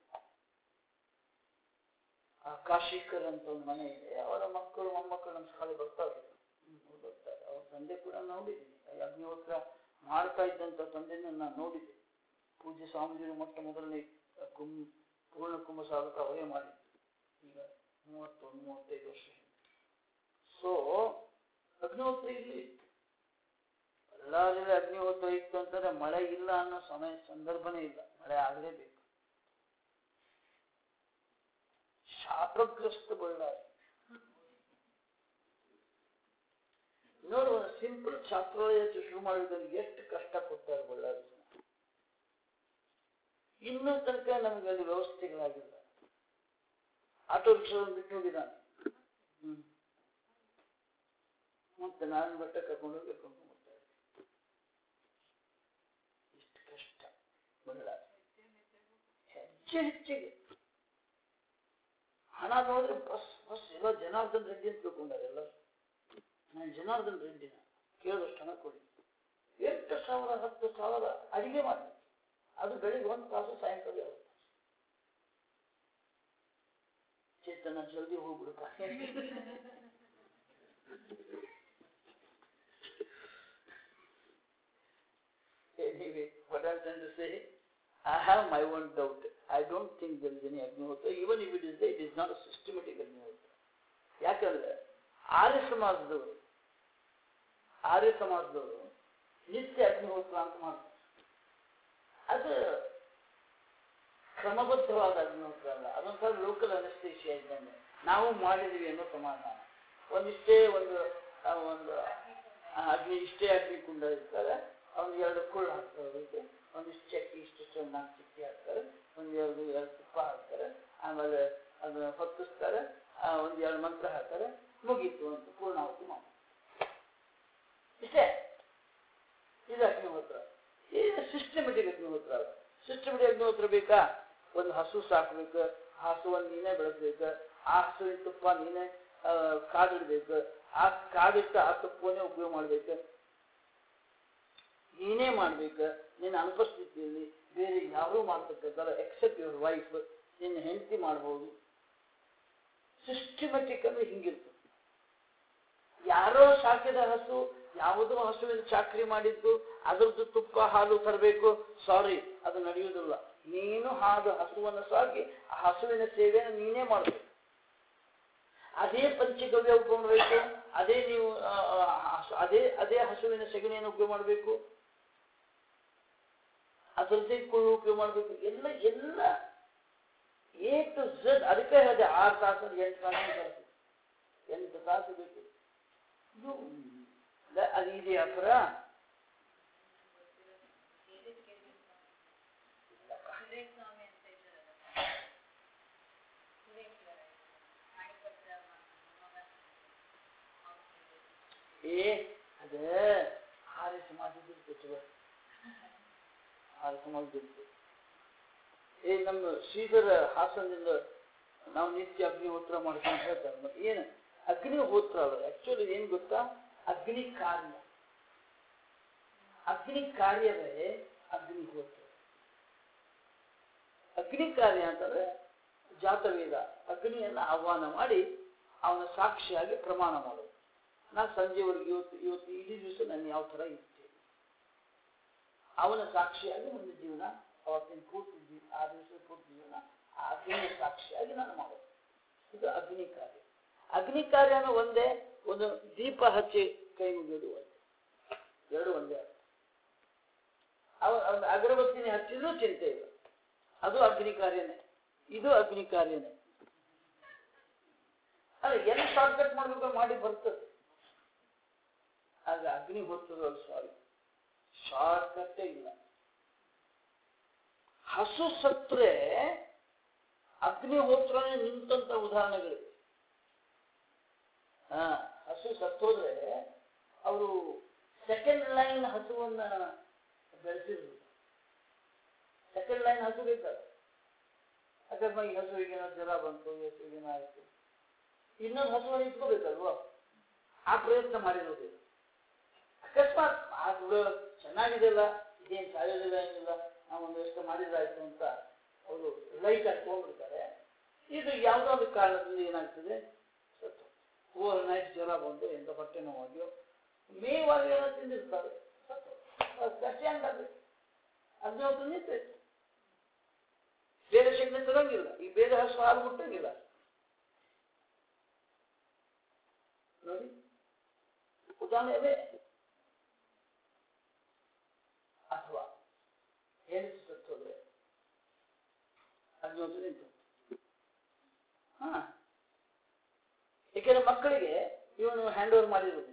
ಆ ಕಾಶಿಕರ್ ಅಂತ ಒಂದು ಮನೆ ಇದೆ ಅವರ ಮಕ್ಕಳು ಮೊಮ್ಮಕ್ಕಳು ನಮ್ಮ ಶಾಲೆ ಬರ್ತಾರೆ ಹ್ಮ್, ಅವ್ರು ಬರ್ತಾರೆ ಅವ್ರ ತಂದೆ ಕೂಡ ನೋಡಿದ್ದೀನಿ ಈ ಅಗ್ನಿಹೋತ್ರ ಮಾಡ್ತಾ ಇದ್ದಂಥ ತಂದೆನ ನಾನು ನೋಡಿದ್ದೆ ಪೂಜ್ಯ ಸ್ವಾಮೀಜಿಗಳು ಮೊಟ್ಟ ಮೊದಲನೇ ಕುಂ ಪೂರ್ಣ ಕುಂಭ ಸಾಧಕ ಅವರೇ ಮಾಡಿದ್ದು ಈಗ ಮೂವತ್ತೊಂದು ಮೂವತ್ತೈದು ವರ್ಷ ಸೊ ಅಗ್ನಿಹೋತ್ರ ಇಲ್ಲಿ ಇತ್ತು ಬಳ್ಳಾರಿಯಲ್ಲಿ ಅಗ್ನಿಹೋತ್ರ ಇತ್ತು ಅಂತಂದ್ರೆ ಮಳೆ ಇಲ್ಲ ಅನ್ನೋ ಸಮಯ ಸಂದರ್ಭನೇ ಇಲ್ಲ ಮಳೆ ಆಗಲೇಬೇಕು ಶಾಪಗ್ರಸ್ತ ಬಳ್ಳಾರಿ ನೋಡು ಒಂದು ಸಿಂಪಲ್ ಛಾತ್ರಾಲಯ ಶುರು ಮಾಡಿದ್ರೆ ಎಷ್ಟು ಕಷ್ಟ ಕೊಡ್ತಾರೆ ಬಳ್ಳಾರಿ ಜನ. ಇನ್ನೂ ತನಕ ನಮಗೆ ಅಲ್ಲಿ ವ್ಯವಸ್ಥೆಗಳಾಗಿಲ್ಲ ಆಟೋ ರಿಕ್ಷಾವನ್ನು ಬಿಟ್ಟು ಹೋಗಿದ್ದಾನೆ ಹ್ಮ್ ಮತ್ತೆ ನಾನು ಬೆಟ್ಟ ಕರ್ಕೊಂಡು ಹೋಗಿ ಕರ್ಕೊಂಡು ಬರ್ತಾ ಇದ್ದೆ ಇಷ್ಟು ಕಷ್ಟ ಬಳ್ಳಾರಿ ಹೆಚ್ಚು ಹೆಚ್ಚಿಗೆ ಹಣ ನೋಡಿದ್ರೆ ಬಸ್ ಬಸ್ ಎಲ್ಲ ಜನಾರ್ದನ್ ರೆಡ್ಡಿ ಅಂತ ತಿಳ್ಕೊಂಡಾರೆ ಎಲ್ಲ ನಾನು ಜನಾರ್ದನ್ ರೆಡ್ಡಿನ ಕೇಳಿದಷ್ಟು ಹಣ ಕೊಡಿ ಎಂಟು ಸಾವಿರ ಹತ್ತು ಸಾವಿರ ಅಡಿಗೆ ಮಾಡಿ ಅದು ಬೆಳಿಗ್ಗೆ ಒಂದು ತಾಸು ಸಾಯಂಕಾಲ ಎರಡು ತಾಸು ಚೇತನ ಜಲ್ದಿ ಹೋಗ್ಬಿಡಪ್ಪ anyway, what I'm trying to say, I have my own doubt. I don't think there is any Agnihotra. Even if it is there, it is not a systematic Agnihotra. ಯಾಕಂದ್ರೆ ಆರ್ಯ ಸಮಾಜದವರು ಆರ್ಯ ಸಮಾಜದವರು ನಿತ್ಯ ಅಗ್ನಿಹೋತ್ರ ಅಂತ ಮಾಡ್ತಾರೆ ಅದು ಕ್ರಮಬದ್ಧವಾದ ಅಗ್ನಿಹೋತ್ರ ಅಲ್ಲ ಅದೊಂಥರ ಲೋಕಲ್ ಅನಸ್ತೇಷಿಯಾ ಇದ್ದಂಗೆ ನಾವು ಮಾಡಿದೀವಿ ಅನ್ನೋ ಸಮಾಧಾನ ಒಂದಿಷ್ಟೇ ಒಂದು ಆ, ಒಂದು ಆ, ಅಗ್ನಿ ಇಷ್ಟೇ ಅಗ್ನಿ ಕುಂಡ ಇರ್ತಾರೆ ಒಂದು ಎರಡು ಕುಳ್ಳು ಹಾಕ್ತಾರೆ ಅದಕ್ಕೆ ಒಂದಿಷ್ಟು ಚಕ್ಕಿ ಇಷ್ಟು ನಾಲ್ಕು ಚಕ್ಕಿ ಹಾಕ್ತಾರೆ ಒಂದು ಎರಡು ಎರಡು ತುಪ್ಪ ಹಾಕ್ತಾರೆ ಆಮೇಲೆ ಅದನ್ನ ಹೊತ್ತಿಸ್ತಾರೆ ಆ, ಒಂದು ಎರಡು ಮಂತ್ರ ಹಾಕ್ತಾರೆ ಮುಗೀತು ಅಂತ ಪೂರ್ಣಾಹುತಿ ಮಾಡಿ ಇಷ್ಟೇ ಇದು ಅಗ್ನಿಹೋತ್ರ ಇದು ಸಿಸ್ಟಮೆಟಿಕ್ ಅಗ್ನಿಹೋತ್ರ ಸಿಸ್ಟಮೆಟಿಕ್ ಅಗ್ನಿಹೋತ್ರ ಬೇಕಾ ಒಂದು ಹಸು ಸಾಕ್ಬೇಕು ಆ ಹಸುವನ್ನು ನೀನೇ ಬೆಳೆಸ್ಬೇಕು ಆ ಹಸುವಿನ ತುಪ್ಪ ನೀನೇ ಆ, ಕಾದಿಡ್ಬೇಕು ಆ ಕಾದಿಟ್ಟು ಆ ತುಪ್ಪವನ್ನೇ ಉಪಯೋಗ ಮಾಡ್ಬೇಕು ನೀನೇ ಮಾಡ್ಬೇಕು ನಿನ್ನ ಅನುಪಸ್ಥಿತಿಯಲ್ಲಿ ಬೇರೆ ಯಾರೂ ಮಾಡ್ತಕ್ಕಂಥಲ್ಲ ಎಕ್ಸೆಪ್ಟ್ ಯುವರ್ ವೈಫ್ ನಿನ್ನ ಹೆಂಡತಿ ಮಾಡ್ಬೋದು ಸಿಸ್ಟಮೆಟಿಕ್ ಅಂದ್ರೆ ಹಿಂಗಿರ್ತದೆ ಯಾರೋ ಸಾಕಿದ ಹಸು ಯಾವುದೋ ಹಸುವಿನ ಚಾಕ್ರಿ ಮಾಡಿದ್ದು ಅದರದ್ದು ತುಪ್ಪ ಹಾಲು ತರಬೇಕು ಸಾರಿ ಅದು ನಡೆಯುವುದಿಲ್ಲ ನೀನು ಹಾದು ಹಸುವನ್ನು ಸಾಕಿ ಆ ಹಸುವಿನ ಸೇವೆಯನ್ನು ನೀನೇ ಮಾಡಬೇಕು ಅದೇ ಪಂಚಗವ್ಯ ಉಪಯೋಗ ಮಾಡಬೇಕು ಅದೇ ನೀವು ಆ, ಆ, ಹಸು- ಅದೇ ಅದೇ ಹಸುವಿನ ಸಗಣಿಯನ್ನು ಉಪಯೋಗ ಮಾಡಬೇಕು ಅದರದ್ದೇ ಕುಳ್ಳು ಉಪಯೋಗ ಮಾಡಬೇಕು ಎಲ್ಲ ಎಲ್ಲ ಎ ಟು ಝಡ್ ಅದಕ್ಕೆ ಹೇಳಿದೆ ಆರು ತಾಸು ಎಂಟು ತಾಸು ಎಂಟು ತಾಸು ಬೇಕು ಇದು ದ- ಅದು ಇದೆಯಾ ಪುರ ಏ ಅದ ಆರ್ಯ ಸಮಾಜದ ಇರ್ತೈತೆ ಆರ್ಯ ಸಮಾಜದ ಇರ್ತೈತೆ ಏ ನಮ್ಮ ಶ್ರೀಧರ ಹಾಸನದಿಂದ ನಾವು ನಿತ್ಯ ಅಗ್ನಿಹೋತ್ರ ಮಾಡ್ಕೊಂಡು ಹೇಳ್ತಾರೆ ಮತ್ತೆ ಏನು ಅಗ್ನಿಹೋತ್ರ ಅಲ್ಲ ಆಕ್ಚುಲಿ ಏನ್ ಗೊತ್ತಾ ಅಗ್ನಿ ಕಾರ್ಯ ಅಗ್ನಿ ಕಾರ್ಯವೇ ಅಗ್ನಿಹೋತ್ರ ಅಗ್ನಿ ಕಾರ್ಯ ಅಂತಂದ್ರೆ ಜಾತವೇದ ಅಗ್ನಿಯನ್ನ ಆಹ್ವಾನ ಮಾಡಿ ಅವನ ಸಾಕ್ಷಿಯಾಗಿ ಪ್ರಮಾಣ ಮಾಡೋದು ನಾ ಸಂಜೆವರೆಗೆ ಇವತ್ತು ಇವತ್ತು ಇಡೀ ದಿವಸ ನಾನು ಯಾವ ಥರ ಇರ್ತೇನೆ ಅವನ ಸಾಕ್ಷಿಯಾಗಿ ನನ್ನ ಜೀವನ ಅವತ್ತಿನ ಪೂರ್ತಿ ಅಗ್ನಿ ಸಾಕ್ಷಿಯಾಗಿ ನಾನು ಮಾಡೋದು ಇದು ಅಗ್ನಿ ಕಾರ್ಯ ಅಗ್ನಿ ಕಾರ್ಯನ ಒಂದೇ ಒಂದು ದೀಪ ಹಚ್ಚಿ ಕೈ ಮುಗಿಯೋದು ಒಂದೇ ಎರಡು ಒಂದೇ ಅವ ಅವ್ನ ಅಗರಬತ್ತಿನ ಹಚ್ಚಿದ್ರೂ ಚಿಂತೆ ಇಲ್ಲ ಅದು ಅಗ್ನಿ ಕಾರ್ಯನೇ ಇದು ಅಗ್ನಿ ಕಾರ್ಯನೇ ಅಲ್ಲ ಎಲ್ಲಿ ಶಾರ್ಟ್ ಕಟ್ ಮಾಡ್ಬೇಕು ಮಾಡಿ ಬರ್ತದೆ ಆದ್ರೆ ಅಗ್ನಿ ಹೊತ್ತದ ಸಾರಿ ಶಾರ್ಟ್ ಕಟ್ಟೇ ಇಲ್ಲ ಹಸು ಸತ್ರೆ ಅಗ್ನಿಹೋತ್ರನೇ ನಿಂತಂತ ಉದಾಹರಣೆಗಳಿವೆ ಹಾ ಹಸು ಸತ್ತೋದ್ರೆ ಅವರು ಸೆಕೆಂಡ್ ಲೈನ್ ಹಸುವನ್ನ ಬೆಳೆಸಿದ್ರು ಸೆಕೆಂಡ್ ಲೈನ್ ಹಸು ಬೇಕಲ್ಲ ಅಕಸ್ಮಾತ್ ಈ ಹಸುವಿಗೆ ಏನೋ ಜ್ವರ ಬಂತು ಈ ಹಸುವಿಗೆ ಏನೋ ಆಯ್ತು ಇನ್ನೊಂದು ಹಸುವನ್ನು ಇಟ್ಕೋಬೇಕಲ್ವಾ ಆ ಪ್ರಯತ್ನ ಮಾಡಿರೋದಿಲ್ಲ ಅಕಸ್ಮಾತ್ ಅದು ಚೆನ್ನಾಗಿದೆಯಲ್ಲ ಇದೇನು ಸಾಯೋದಿಲ್ಲ ಏನಿಲ್ಲ ನಾವು ಒಂದು ಎಷ್ಟು ಮಾಡಿದ್ರಾಯ್ತು ಅಂತ ಅವರು ಲೈಟ್ ಆಗಿ ತಗೊಂಡ್ಬಿಡ್ತಾರೆ ಇದು ಯಾವುದೋ ಒಂದು ಕಾರಣದಿಂದ ಏನಾಗ್ತದೆ ಸತ್ತು ಓವರ್ ನೈಟ್ ಜ್ವರ ಬಂದು ಎಂತ ಹೊಟ್ಟೆ ನೋವಾಗಿಯೋ ಮೇವಾಗಿ ಏನೋ ತಿಂದಿರ್ತಾರೆ ಸತ್ತು ಕಷ್ಟೇ ಹಂಗಾಗುತ್ತೆ ಅಗ್ನಿಹೋತ್ರ ನಿಂತೈತೆ ಬೇರೆ ಶಕ್ತಿ ತರಂಗಿಲ್ಲ ಈ ಬೇರೆ ಹಸು ಹಾಲು ಮುಟ್ಟಂಗಿಲ್ಲ ನೋಡಿ ಉದಾಹರಣೆ ಅವೇ ಅಥವಾ ಹೆಣ್ಣು ಸತ್ತೋದ್ರೆ ಅಗ್ನಿಹೋತ್ರ ನಿಂತು ಹಾ ಏಕೆಂದ್ರೆ ಮಕ್ಕಳಿಗೆ ಇವನು ಹ್ಯಾಂಡ್ ಓವರ್ ಮಾಡಿರುವುದಿಲ್ಲ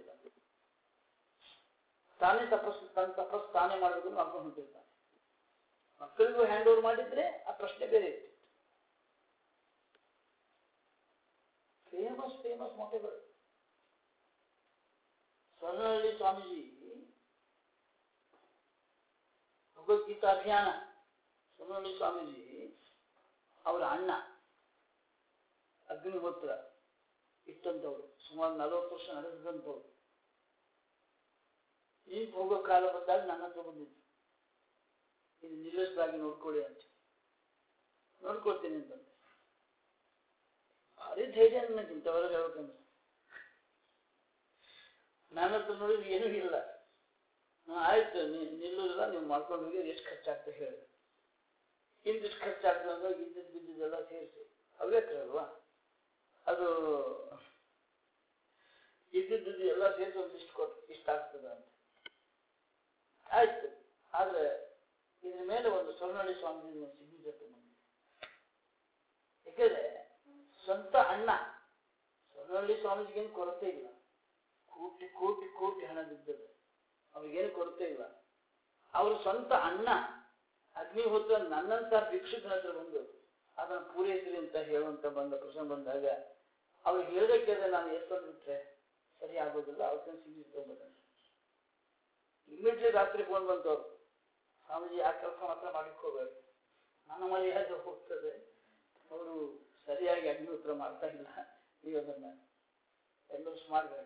ತಾನೇ ತಪಸ್ಸು ತನ್ನ ತಪಸ್ಸು ತಾನೇ ಮಾಡಬೇಕು ಅರ್ಥ ಹೊಂಟಿರ್ತಾನೆ ಮಕ್ಕಳಿಗೂ ಹ್ಯಾಂಡ್ ಓವರ್ ಮಾಡಿದ್ರೆ ಆ ಪ್ರಶ್ನೆ ಬೇರೆ ಇತ್ತು ಫೇಮಸ್ ಫೇಮಸ್ ಮೊಟ್ಟೆಗಳು ಸ್ವರ್ಣಹಳ್ಳಿ ಸ್ವಾಮೀಜಿ ಭಗವದ್ಗೀತಾ ಅಭಿಯಾನ ಸ್ವರ್ಣಹಳ್ಳಿ ಸ್ವಾಮೀಜಿ ಅವರ ಅಣ್ಣ ಅಗ್ನಿಹೋತ್ರ ಇಟ್ಟಂತವ್ರು ಸುಮಾರು ನಲವತ್ತು ವರ್ಷ ನಡೆಸಿದಂಥವ್ರು ಈಗ ಹೋಗೋ ಕಾಲ ಬಂದಾಗ ನನ್ನ ಹತ್ರ ಬಂದಿತ್ತು ಇದು ನಿಲ್ಲಿಸದಾಗಿ ನೋಡ್ಕೊಳ್ಳಿ ಅಂತ ನೋಡ್ಕೊಳ್ತೀನಿ ಅಂತಂದೆ ಭಾರಿ ಧೈರ್ಯ ನನಗಿಂತವರೆಗೆ ಹೇಳ್ಬೇಕಂದ್ರೆ ನನ್ನ ಹತ್ರ ನೋಡಿದ್ರೆ ಏನೂ ಇಲ್ಲ ಹಾ, ಆಯ್ತು ನೀ ನಿಲ್ಲುದಿಲ್ಲ ನೀವು ಮಾಡ್ಕೊಂಡು ಹೋಗಿ ಎಷ್ಟು ಖರ್ಚಾಗ್ತದೆ ಹೇಳಿ ಇಂದಿಷ್ಟು ಖರ್ಚಾಗ್ತದೆ ಅಂದ್ರೆ ಇದ್ದಿದ್ದು ಬಿದ್ದಿದ್ದೆಲ್ಲ ಸೇರಿಸಿ ಅವ್ಯಾಕ್ರಲ್ವಾ ಅದು ಇದ್ದಿದ್ದು ಎಲ್ಲ ಸೇರಿಸಿ ಒಂದಿಷ್ಟು ಕೊಟ್ಟು ಇಷ್ಟ ಆಗ್ತದ ಅಂತ ಆಯ್ತು ಆದ್ರೆ ಇದ್ರ ಮೇಲೆ ಒಂದು ಸ್ವರ್ಣಹಳ್ಳಿ ಸ್ವಾಮೀಜಿ ಒಂದು ಸಿಗ್ನೇಚರ್ ತಗೊಂಡು ಯಾಕಂದ್ರೆ ಸ್ವಂತ ಅಣ್ಣ ಸ್ವರ್ಣಹಳ್ಳಿ ಸ್ವಾಮೀಜಿಗೇನು ಕೊರತೆ ಇಲ್ಲ ಕೋಟಿ ಕೋಟಿ ಕೋಟಿ ಹಣ ಬಿದ್ದದೆ ಅವ್ರಿಗೇನು ಕೊರತೆ ಇಲ್ಲ ಅವ್ರ ಸ್ವಂತ ಅಣ್ಣ ಅಗ್ನಿಹೋತ್ರ ನನ್ನಂತ ಭಿಕ್ಷುಕನ ಹತ್ರ ಬಂದು ಅದನ್ನು ಪೂರೈಸಿರಿ ಅಂತ ಹೇಳುವಂತ ಬಂದ ಪ್ರಶ್ನೆ ಬಂದಾಗ ಅವ್ರು ಹೇಳಬೇಕಿದ್ರೆ ನಾನು ಎಷ್ಟೊಂದು ಬಿಟ್ರೆ ಸರಿ ಆಗೋದಿಲ್ಲ ಅವ್ರ ಸಿಗಿ ತಗೊಂಡ್ಬಂದ ಇಮಿಡಿಯೇಟ್ ರಾತ್ರಿ ಫೋನ್ ಬಂತವ್ರು ಸ್ವಾಮೀಜಿ ಆ ಕೆಲಸ ಮಾತ್ರ ಮಾಡಿಕೋಬೇಕು ನನ್ನ ಮರ್ಯಾದೆ ಹೋಗ್ತದೆ ಅವರು ಸರಿಯಾಗಿ ಅಗ್ನಿಹೋತ್ರ ಮಾಡ್ತಾ ಇಲ್ಲ ನೀವು ಅದನ್ನ ಎಲ್ಲರೂ ಮಾಡ್ಬೇಕು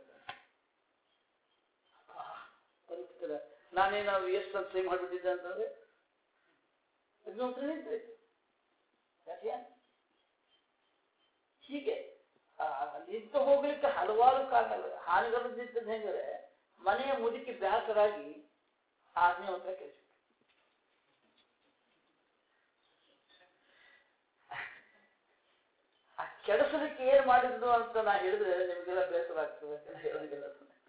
ಪರಿಸ್ಥಿತಿ ನಾನೇನಾದ್ರು ಎಷ್ಟು ಅಂತ ಸಹಿ ಮಾಡಿಬಿಟ್ಟಿದ್ದೆ ಅಂತಂದ್ರೆ ಅಗ್ನಿಹೋತ್ರ ನಿಂತ್ರಿ ಯಾಕೆ ಹೀಗೆ ಆ, ನಿಂತು ಹೋಗ್ಲಿಕ್ಕೆ ಹಲವಾರು ಕಾರಣಗಳು ಹಾನಿಗಳು ನಿಂತದ್ದು ಹೆಂಗಂದ್ರೆ ಮನೆಯ ಮುದುಕಿ ಬ್ಯಾಸರಾಗಿ ಆ ಅಗ್ನಿಹೋತ್ರ ಕೆಲಸ ಆ ಕೆಡಿಸಲಿಕ್ಕೆ ಏನ್ ಮಾಡಿದ್ದು ಅಂತ ನಾ ಹೇಳಿದ್ರೆ ನಿಮ್ಗೆಲ್ಲ ಬೇಸರ ಆಗ್ತದೆ ಅಂತ ಹೇಳೋದಿಲ್ಲ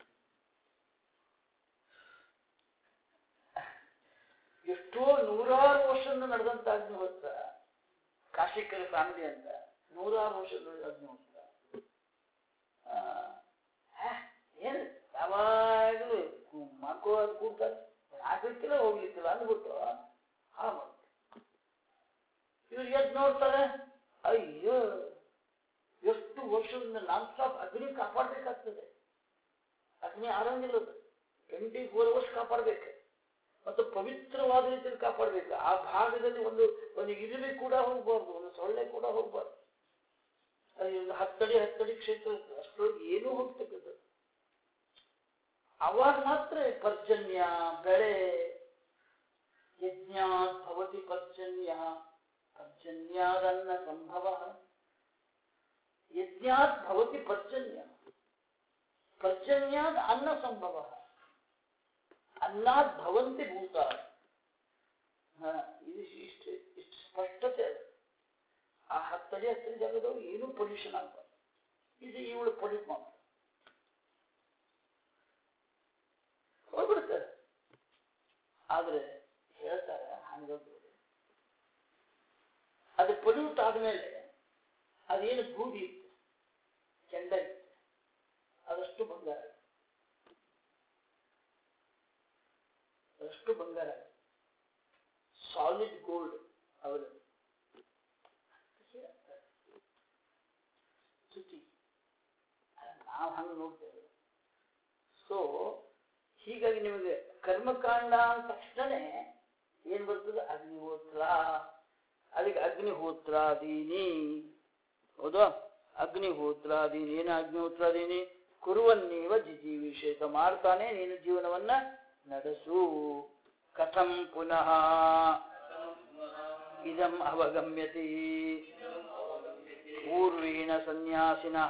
ಎಷ್ಟೋ ನೂರಾರು ವರ್ಷದಿಂದ ನಡೆದಂತ ಅಗ್ನಿಹೋತ್ರ ಕಾಶಿಕರ ಫ್ಯಾಮಿಲಿ ಅಂತ ನೂರಾರು ವರ್ಷದ ಅಗ್ನಿಹೋತ್ರ ಆ, ಹಾ, ಏನು ಯಾವಾಗಲೂ ಮಕ್ಕಳು ಅದು ಕೂಡ್ತಾರೆ ಆಗ್ಲಿಕ್ಕಿಲ್ಲ ಹೋಗ್ಲಿಕ್ಕಿಲ್ಲ ಅಂದ್ಬಿಟ್ಟು ಹಾಳು ಮಾಡ್ತಾರೆ ಇವ್ರು ಎದ್ದು ನೋಡ್ತಾರೆ ಅಯ್ಯೋ ಎಷ್ಟು ವರ್ಷದಿಂದ ನಾನ್ ಸ್ಟಾಪ್ ಅಗ್ನಿ ಕಾಪಾಡಬೇಕಾಗ್ತದೆ ಅಗ್ನಿ ಆರಂಗಿಲ್ಲ ಟ್ವೆಂಟಿ ಫೋರ್ ಅವರ್ಸ್ ಕಾಪಾಡಬೇಕು ಮತ್ತು ಪವಿತ್ರವಾದ ರೀತಿಯಲ್ಲಿ ಕಾಪಾಡಬೇಕು ಆ ಭಾಗದಲ್ಲಿ ಒಂದು ಒಂದು ಇರುವೆ ಕೂಡ ಹೋಗ್ಬಾರ್ದು ಒಂದು ಸೊಳ್ಳೆ ಕೂಡ ಹೋಗ್ಬಾರ್ದು ಅಲ್ಲಿ ಒಂದು ಹತ್ತಡಿ ಹತ್ತಡಿ ಕ್ಷೇತ್ರ ಇರ್ತದೆ ಅಷ್ಟರೊಳಗೆ ಏನೂ ಹೋಗ್ತಕ್ಕದ್ದು ಅವಾಗ ಮಾತ್ರ ಪರ್ಜನ್ಯ ಬೆಳೆ ಯಜ್ಞಾತ್ ಭವತಿ ಪರ್ಜನ್ಯ ಪರ್ಜನ್ಯಾದನ್ನ ಸಂಭವ ಯಜ್ಞಾತ್ ಭವತಿ ಪರ್ಜನ್ಯ ಪರ್ಜನ್ಯಾದ್ ಅನ್ನ ಸಂಭವ ಅನ್ನಾದ್ ಭವಂತಿ ಭೂತ ಹ, ಇದು ಇಷ್ಟು ಇಷ್ಟು ಸ್ಪಷ್ಟತೆ ಅದು. ಆ ಜಾಗದವ್ರು ಏನೂ ಪೊಲ್ಯೂಷನ್ ಆಗಬಾರ್ದು ಇದು ಇವಳು ಪೊಲ್ಯೂಟ್ ಮಾಡ್ತಾರೆ ಹೋಗ್ಬಿಡ್ತಾರೆ ಆದ್ರೆ ಹೇಳ್ತಾರೆ ಹಂಗದ್ದು ಅದು ಪೊಲ್ಯೂಟ್ ಆದ್ಮೇಲೆ ಅದೇನು ಬೂದಿ ಇತ್ತು ಕೆಂಡ ಇತ್ತು ಅದಷ್ಟು ಬಂಗಾರ ಅದಷ್ಟು ಬಂಗಾರ ಸಾಲಿಡ್ ಗೋಲ್ಡ್ ಅವರು ಸ್ತುತಿ ನಾವು ಹಂಗೆ ನೋಡ್ತೇವೆ ಸೊ ಹೀಗಾಗಿ ನಿಮಗೆ ಕರ್ಮಕಾಂಡ ಅಂದ ತಕ್ಷಣನೇ ಏನ್ ಬರ್ತದೆ ಅಗ್ನಿಹೋತ್ರ ಅದಕ್ಕೆ ಅಗ್ನಿಹೋತ್ರಾದೀನಿ ಹೌದಾ ಅಗ್ನಿಹೋತ್ರಾದೀನಿ ಏನು ಅಗ್ನಿಹೋತ್ರಾದೀನಿ ಕುರುವನ್ನೇವ ಜಿಜೀವಿಷೇತ ಮಾಡ್ತಾನೆ ನೀನು ಜೀವನವನ್ನ ನಡೆಸು ಕಥಂ ಪುನಃ ಇದಂ ಅವಗಮ್ಯತೆ ಪೂರ್ವೇಣ ಸನ್ಯಾಸಿನಃ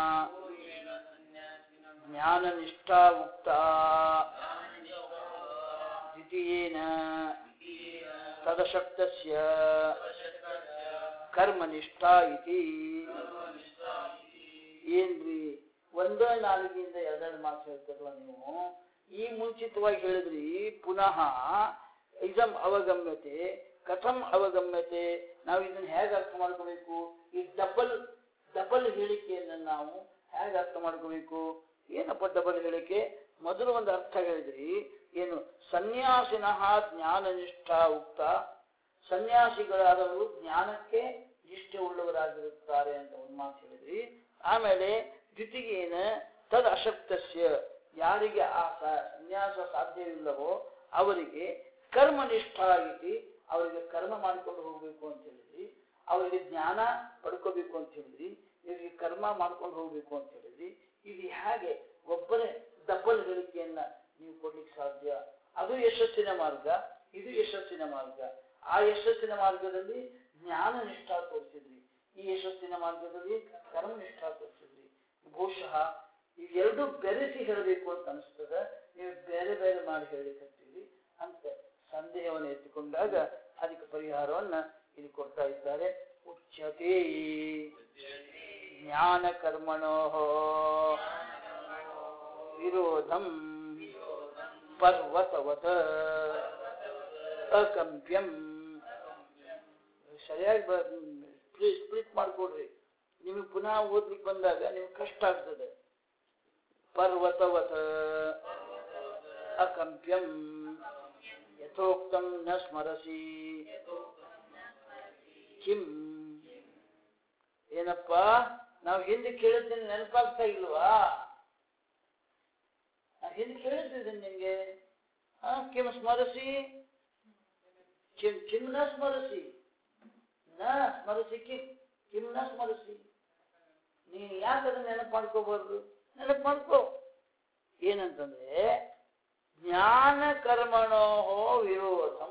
ಜ್ಞಾನನಿಷ್ಠಾ ಉಕ್ತಾ ದ್ವಿತೀಯೇನ ತದಶಕ್ತಸ್ಯ ಕರ್ಮನಿಷ್ಠಾ ಇತಿ ಏನ್ರಿ ಒಂದೇ ನಾಲ್ಗಿಂದ ಎರಡೆರಡು ಮಾತು ಹೇಳ್ತಿರುವ ನೀವು ಈ ಮುಂಚಿತವಾಗಿ ಹೇಳಿದ್ರಿ ಪುನಃ ಇದಂ ಅವಗಮ್ಯತೆ ಕಥಂ ಅವಗಮ್ಯತೆ ನಾವು ಇದನ್ನ ಹೇಗೆ ಅರ್ಥ ಮಾಡ್ಕೋಬೇಕು ಈ ಡಬಲ್ ಡಬಲ್ ಹೇಳಿಕೆಯನ್ನು ನಾವು ಹೇಗೆ ಅರ್ಥ ಮಾಡ್ಕೋಬೇಕು ಏನಪ್ಪ ಡಬಲ್ ಹೇಳಿಕೆ ಮೊದಲು ಒಂದು ಅರ್ಥ ಹೇಳಿದ್ರಿ ಏನು ಸನ್ಯಾಸಿನಃ ಜ್ಞಾನನಿಷ್ಠ ಉಕ್ತ ಸನ್ಯಾಸಿಗಳಾದವರು ಜ್ಞಾನಕ್ಕೆ ನಿಷ್ಠೆ ಉಳ್ಳವರಾಗಿರುತ್ತಾರೆ ಅಂತ ಒಂದು ಮಾತು ಹೇಳಿದ್ರಿ ಆಮೇಲೆ ದ್ವಿತೀಯೇನ ತದ್ ಅಶಕ್ತಸ್ಯ ಯಾರಿಗೆ ಆ ಸ- ಸನ್ಯಾಸ ಸಾಧ್ಯವಿಲ್ಲವೋ ಅವರಿಗೆ ಕರ್ಮನಿಷ್ಠ ಇತಿ ಅವರಿಗೆ ಕರ್ಮ ಮಾಡಿಕೊಂಡು ಹೋಗ್ಬೇಕು ಅಂತ ಹೇಳಿದ್ರಿ ಅವರಿಗೆ ಜ್ಞಾನ ಪಡ್ಕೋಬೇಕು ಅಂತ ಹೇಳಿದ್ರಿ ಇವರಿಗೆ ಕರ್ಮ ಮಾಡ್ಕೊಂಡು ಹೋಗ್ಬೇಕು ಅಂತ ಹೇಳಿದ್ರಿ ಇದು ಹೇಗೆ ಒಬ್ಬರೇ ಡಬಲ್ ಹೇಳಿಕೆಯನ್ನ ನೀವು ಕೊಡ್ಲಿಕ್ಕೆ ಸಾಧ್ಯ ಅದು ಯಶಸ್ಸಿನ ಮಾರ್ಗ ಇದು ಯಶಸ್ಸಿನ ಮಾರ್ಗ ಆ ಯಶಸ್ಸಿನ ಮಾರ್ಗದಲ್ಲಿ ಜ್ಞಾನ ನಿಷ್ಠ ತೋರಿಸಿದ್ರಿ ಈ ಯಶಸ್ಸಿನ ಮಾರ್ಗದಲ್ಲಿ ಕರ್ಮನಿಷ್ಠ ತೋರಿಸಿದ್ರಿ ಬಹುಶಃ ಇವೆರಡು ಬೆರೆಸಿ ಹೇಳಬೇಕು ಅಂತ ಅನಿಸ್ತದ ನೀವು ಬೇರೆ ಬೇರೆ ಮಾಡಿ ಹೇಳಿಕತ್ತೀವಿ ಅಂತ ಸಂದೇಹವನ್ನು ಎತ್ತಿಕೊಂಡಾಗ ಅದಕ್ಕೆ ಪರಿಹಾರವನ್ನ ಇಲ್ಲಿ ಕೊಡ್ತಾ ಇದ್ದಾರೆ ಉಚ್ಯತೆ ಜ್ಞಾನ ಕರ್ಮಣೋ ವಿರೋಧಂ ಪರ್ವತವತ ಅಕಂಪ್ಯಂ ಸರಿಯಾಗಿ ಸ್ಪ್ಲಿಟ್ ಮಾಡ್ಕೊಡ್ರಿ ನಿಮಗೆ ಪುನಃ ಓದ್ಲಿಕ್ಕೆ ಬಂದಾಗ ನಿಮ್ಗೆ ಕಷ್ಟ ಆಗ್ತದೆ ಪರ್ವತವತ ಅಕಂಪ್ಯಂ ಯಥೋಕ್ತಂ ನ ಸ್ಮರಸಿ ಕಿಂ ಏನಪ್ಪ ನಾವು ಹಿಂದೆ ಕೇಳಿದ್ದೀನಿ ನೆನಪಾಗ್ತಾ ಇಲ್ವಾ ನಾವ್ ಹಿಂದೆ ಕೇಳಿದ್ದೀನಿ ನಿಮ್ಗೆ ಹಾ ಕಿಂ ಸ್ಮರಸಿ ಕಿಂ ಕಿಂ ನ ಸ್ಮರಸಿ ನ ಸ್ಮರಸಿ ಕಿಂ ಕಿಂ ನ ಸ್ಮರಸಿ ನೀನು ಯಾಕೆ ಅದನ್ನ ನೆನಪು ಮಾಡ್ಕೋಬಾರ್ದು ನೆನಪು ಮಾಡ್ಕೋ ಏನಂತಂದ್ರೆ ಜ್ಞಾನ ಕರ್ಮಣೋ ವಿರೋಧಂ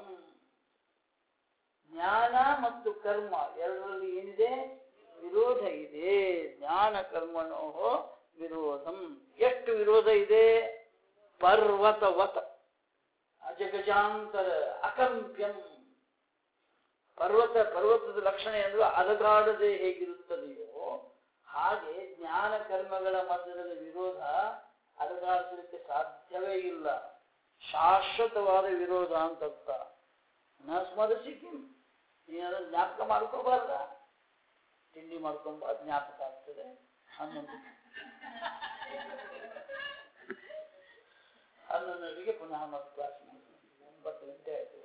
ಜ್ಞಾನ ಮತ್ತು ಕರ್ಮ ಎರಡರಲ್ಲಿ ಏನಿದೆ ವಿರೋಧ ಇದೆ ಜ್ಞಾನ ಕರ್ಮಣೋ ವಿರೋಧಂ ಎಷ್ಟು ವಿರೋಧ ಇದೆ ಪರ್ವತವತ ಅಜಗಜಾಂತರ ಅಕಂಪ್ಯಂ ಪರ್ವತ ಪರ್ವತದ ಲಕ್ಷಣ ಅಂದ್ರೆ ಅಲಗಾಡದೆ ಹೇಗಿರುತ್ತದೆಯೋ ಹಾಗೆ ಜ್ಞಾನ ಕರ್ಮಗಳ ಮಧ್ಯದಲ್ಲಿ ವಿರೋಧ ಅಲಗಾಡಿಸಲಿಕ್ಕೆ ಸಾಧ್ಯವೇ ಇಲ್ಲ ಶಾಶ್ವತವಾದ ವಿರೋಧ ಅಂತ ಅರ್ಥ ನ ಸ್ಮರಿಸಿ ಕಿಂ ನೀನು ಅದನ್ನ ಜ್ಞಾಪಕ ಮಾಡ್ಕೋಬಾರ್ದ ತಿಂಡಿ ಮಾಡ್ಕೊಂಬ ಜ್ಞಾಪಕ ಆಗ್ತದೆ ಹನ್ನೊಂದು ಹನ್ನೊಂದರಿಗೆ ಪುನಃ ಮತ್ತೆ ಕ್ಲಾಸ್ ಒಂಬತ್ತು ಗಂಟೆ ಆಯ್ತು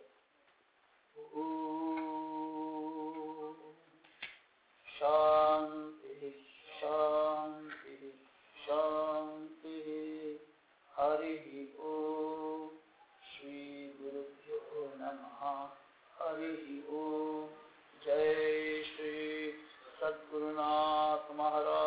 ಶಾಂತಿ ಶಾಂತಿ ಶಾಂತಿ ಹರಿ ಓಂ ಶ್ರೀ ಗುರುಭ್ಯೋ ನಮಃ ಹರಿ ಓಂ ಜೈ ಶ್ರೀ ಸದ್ಗುರುನಾಥ ಮಹಾರಾಜ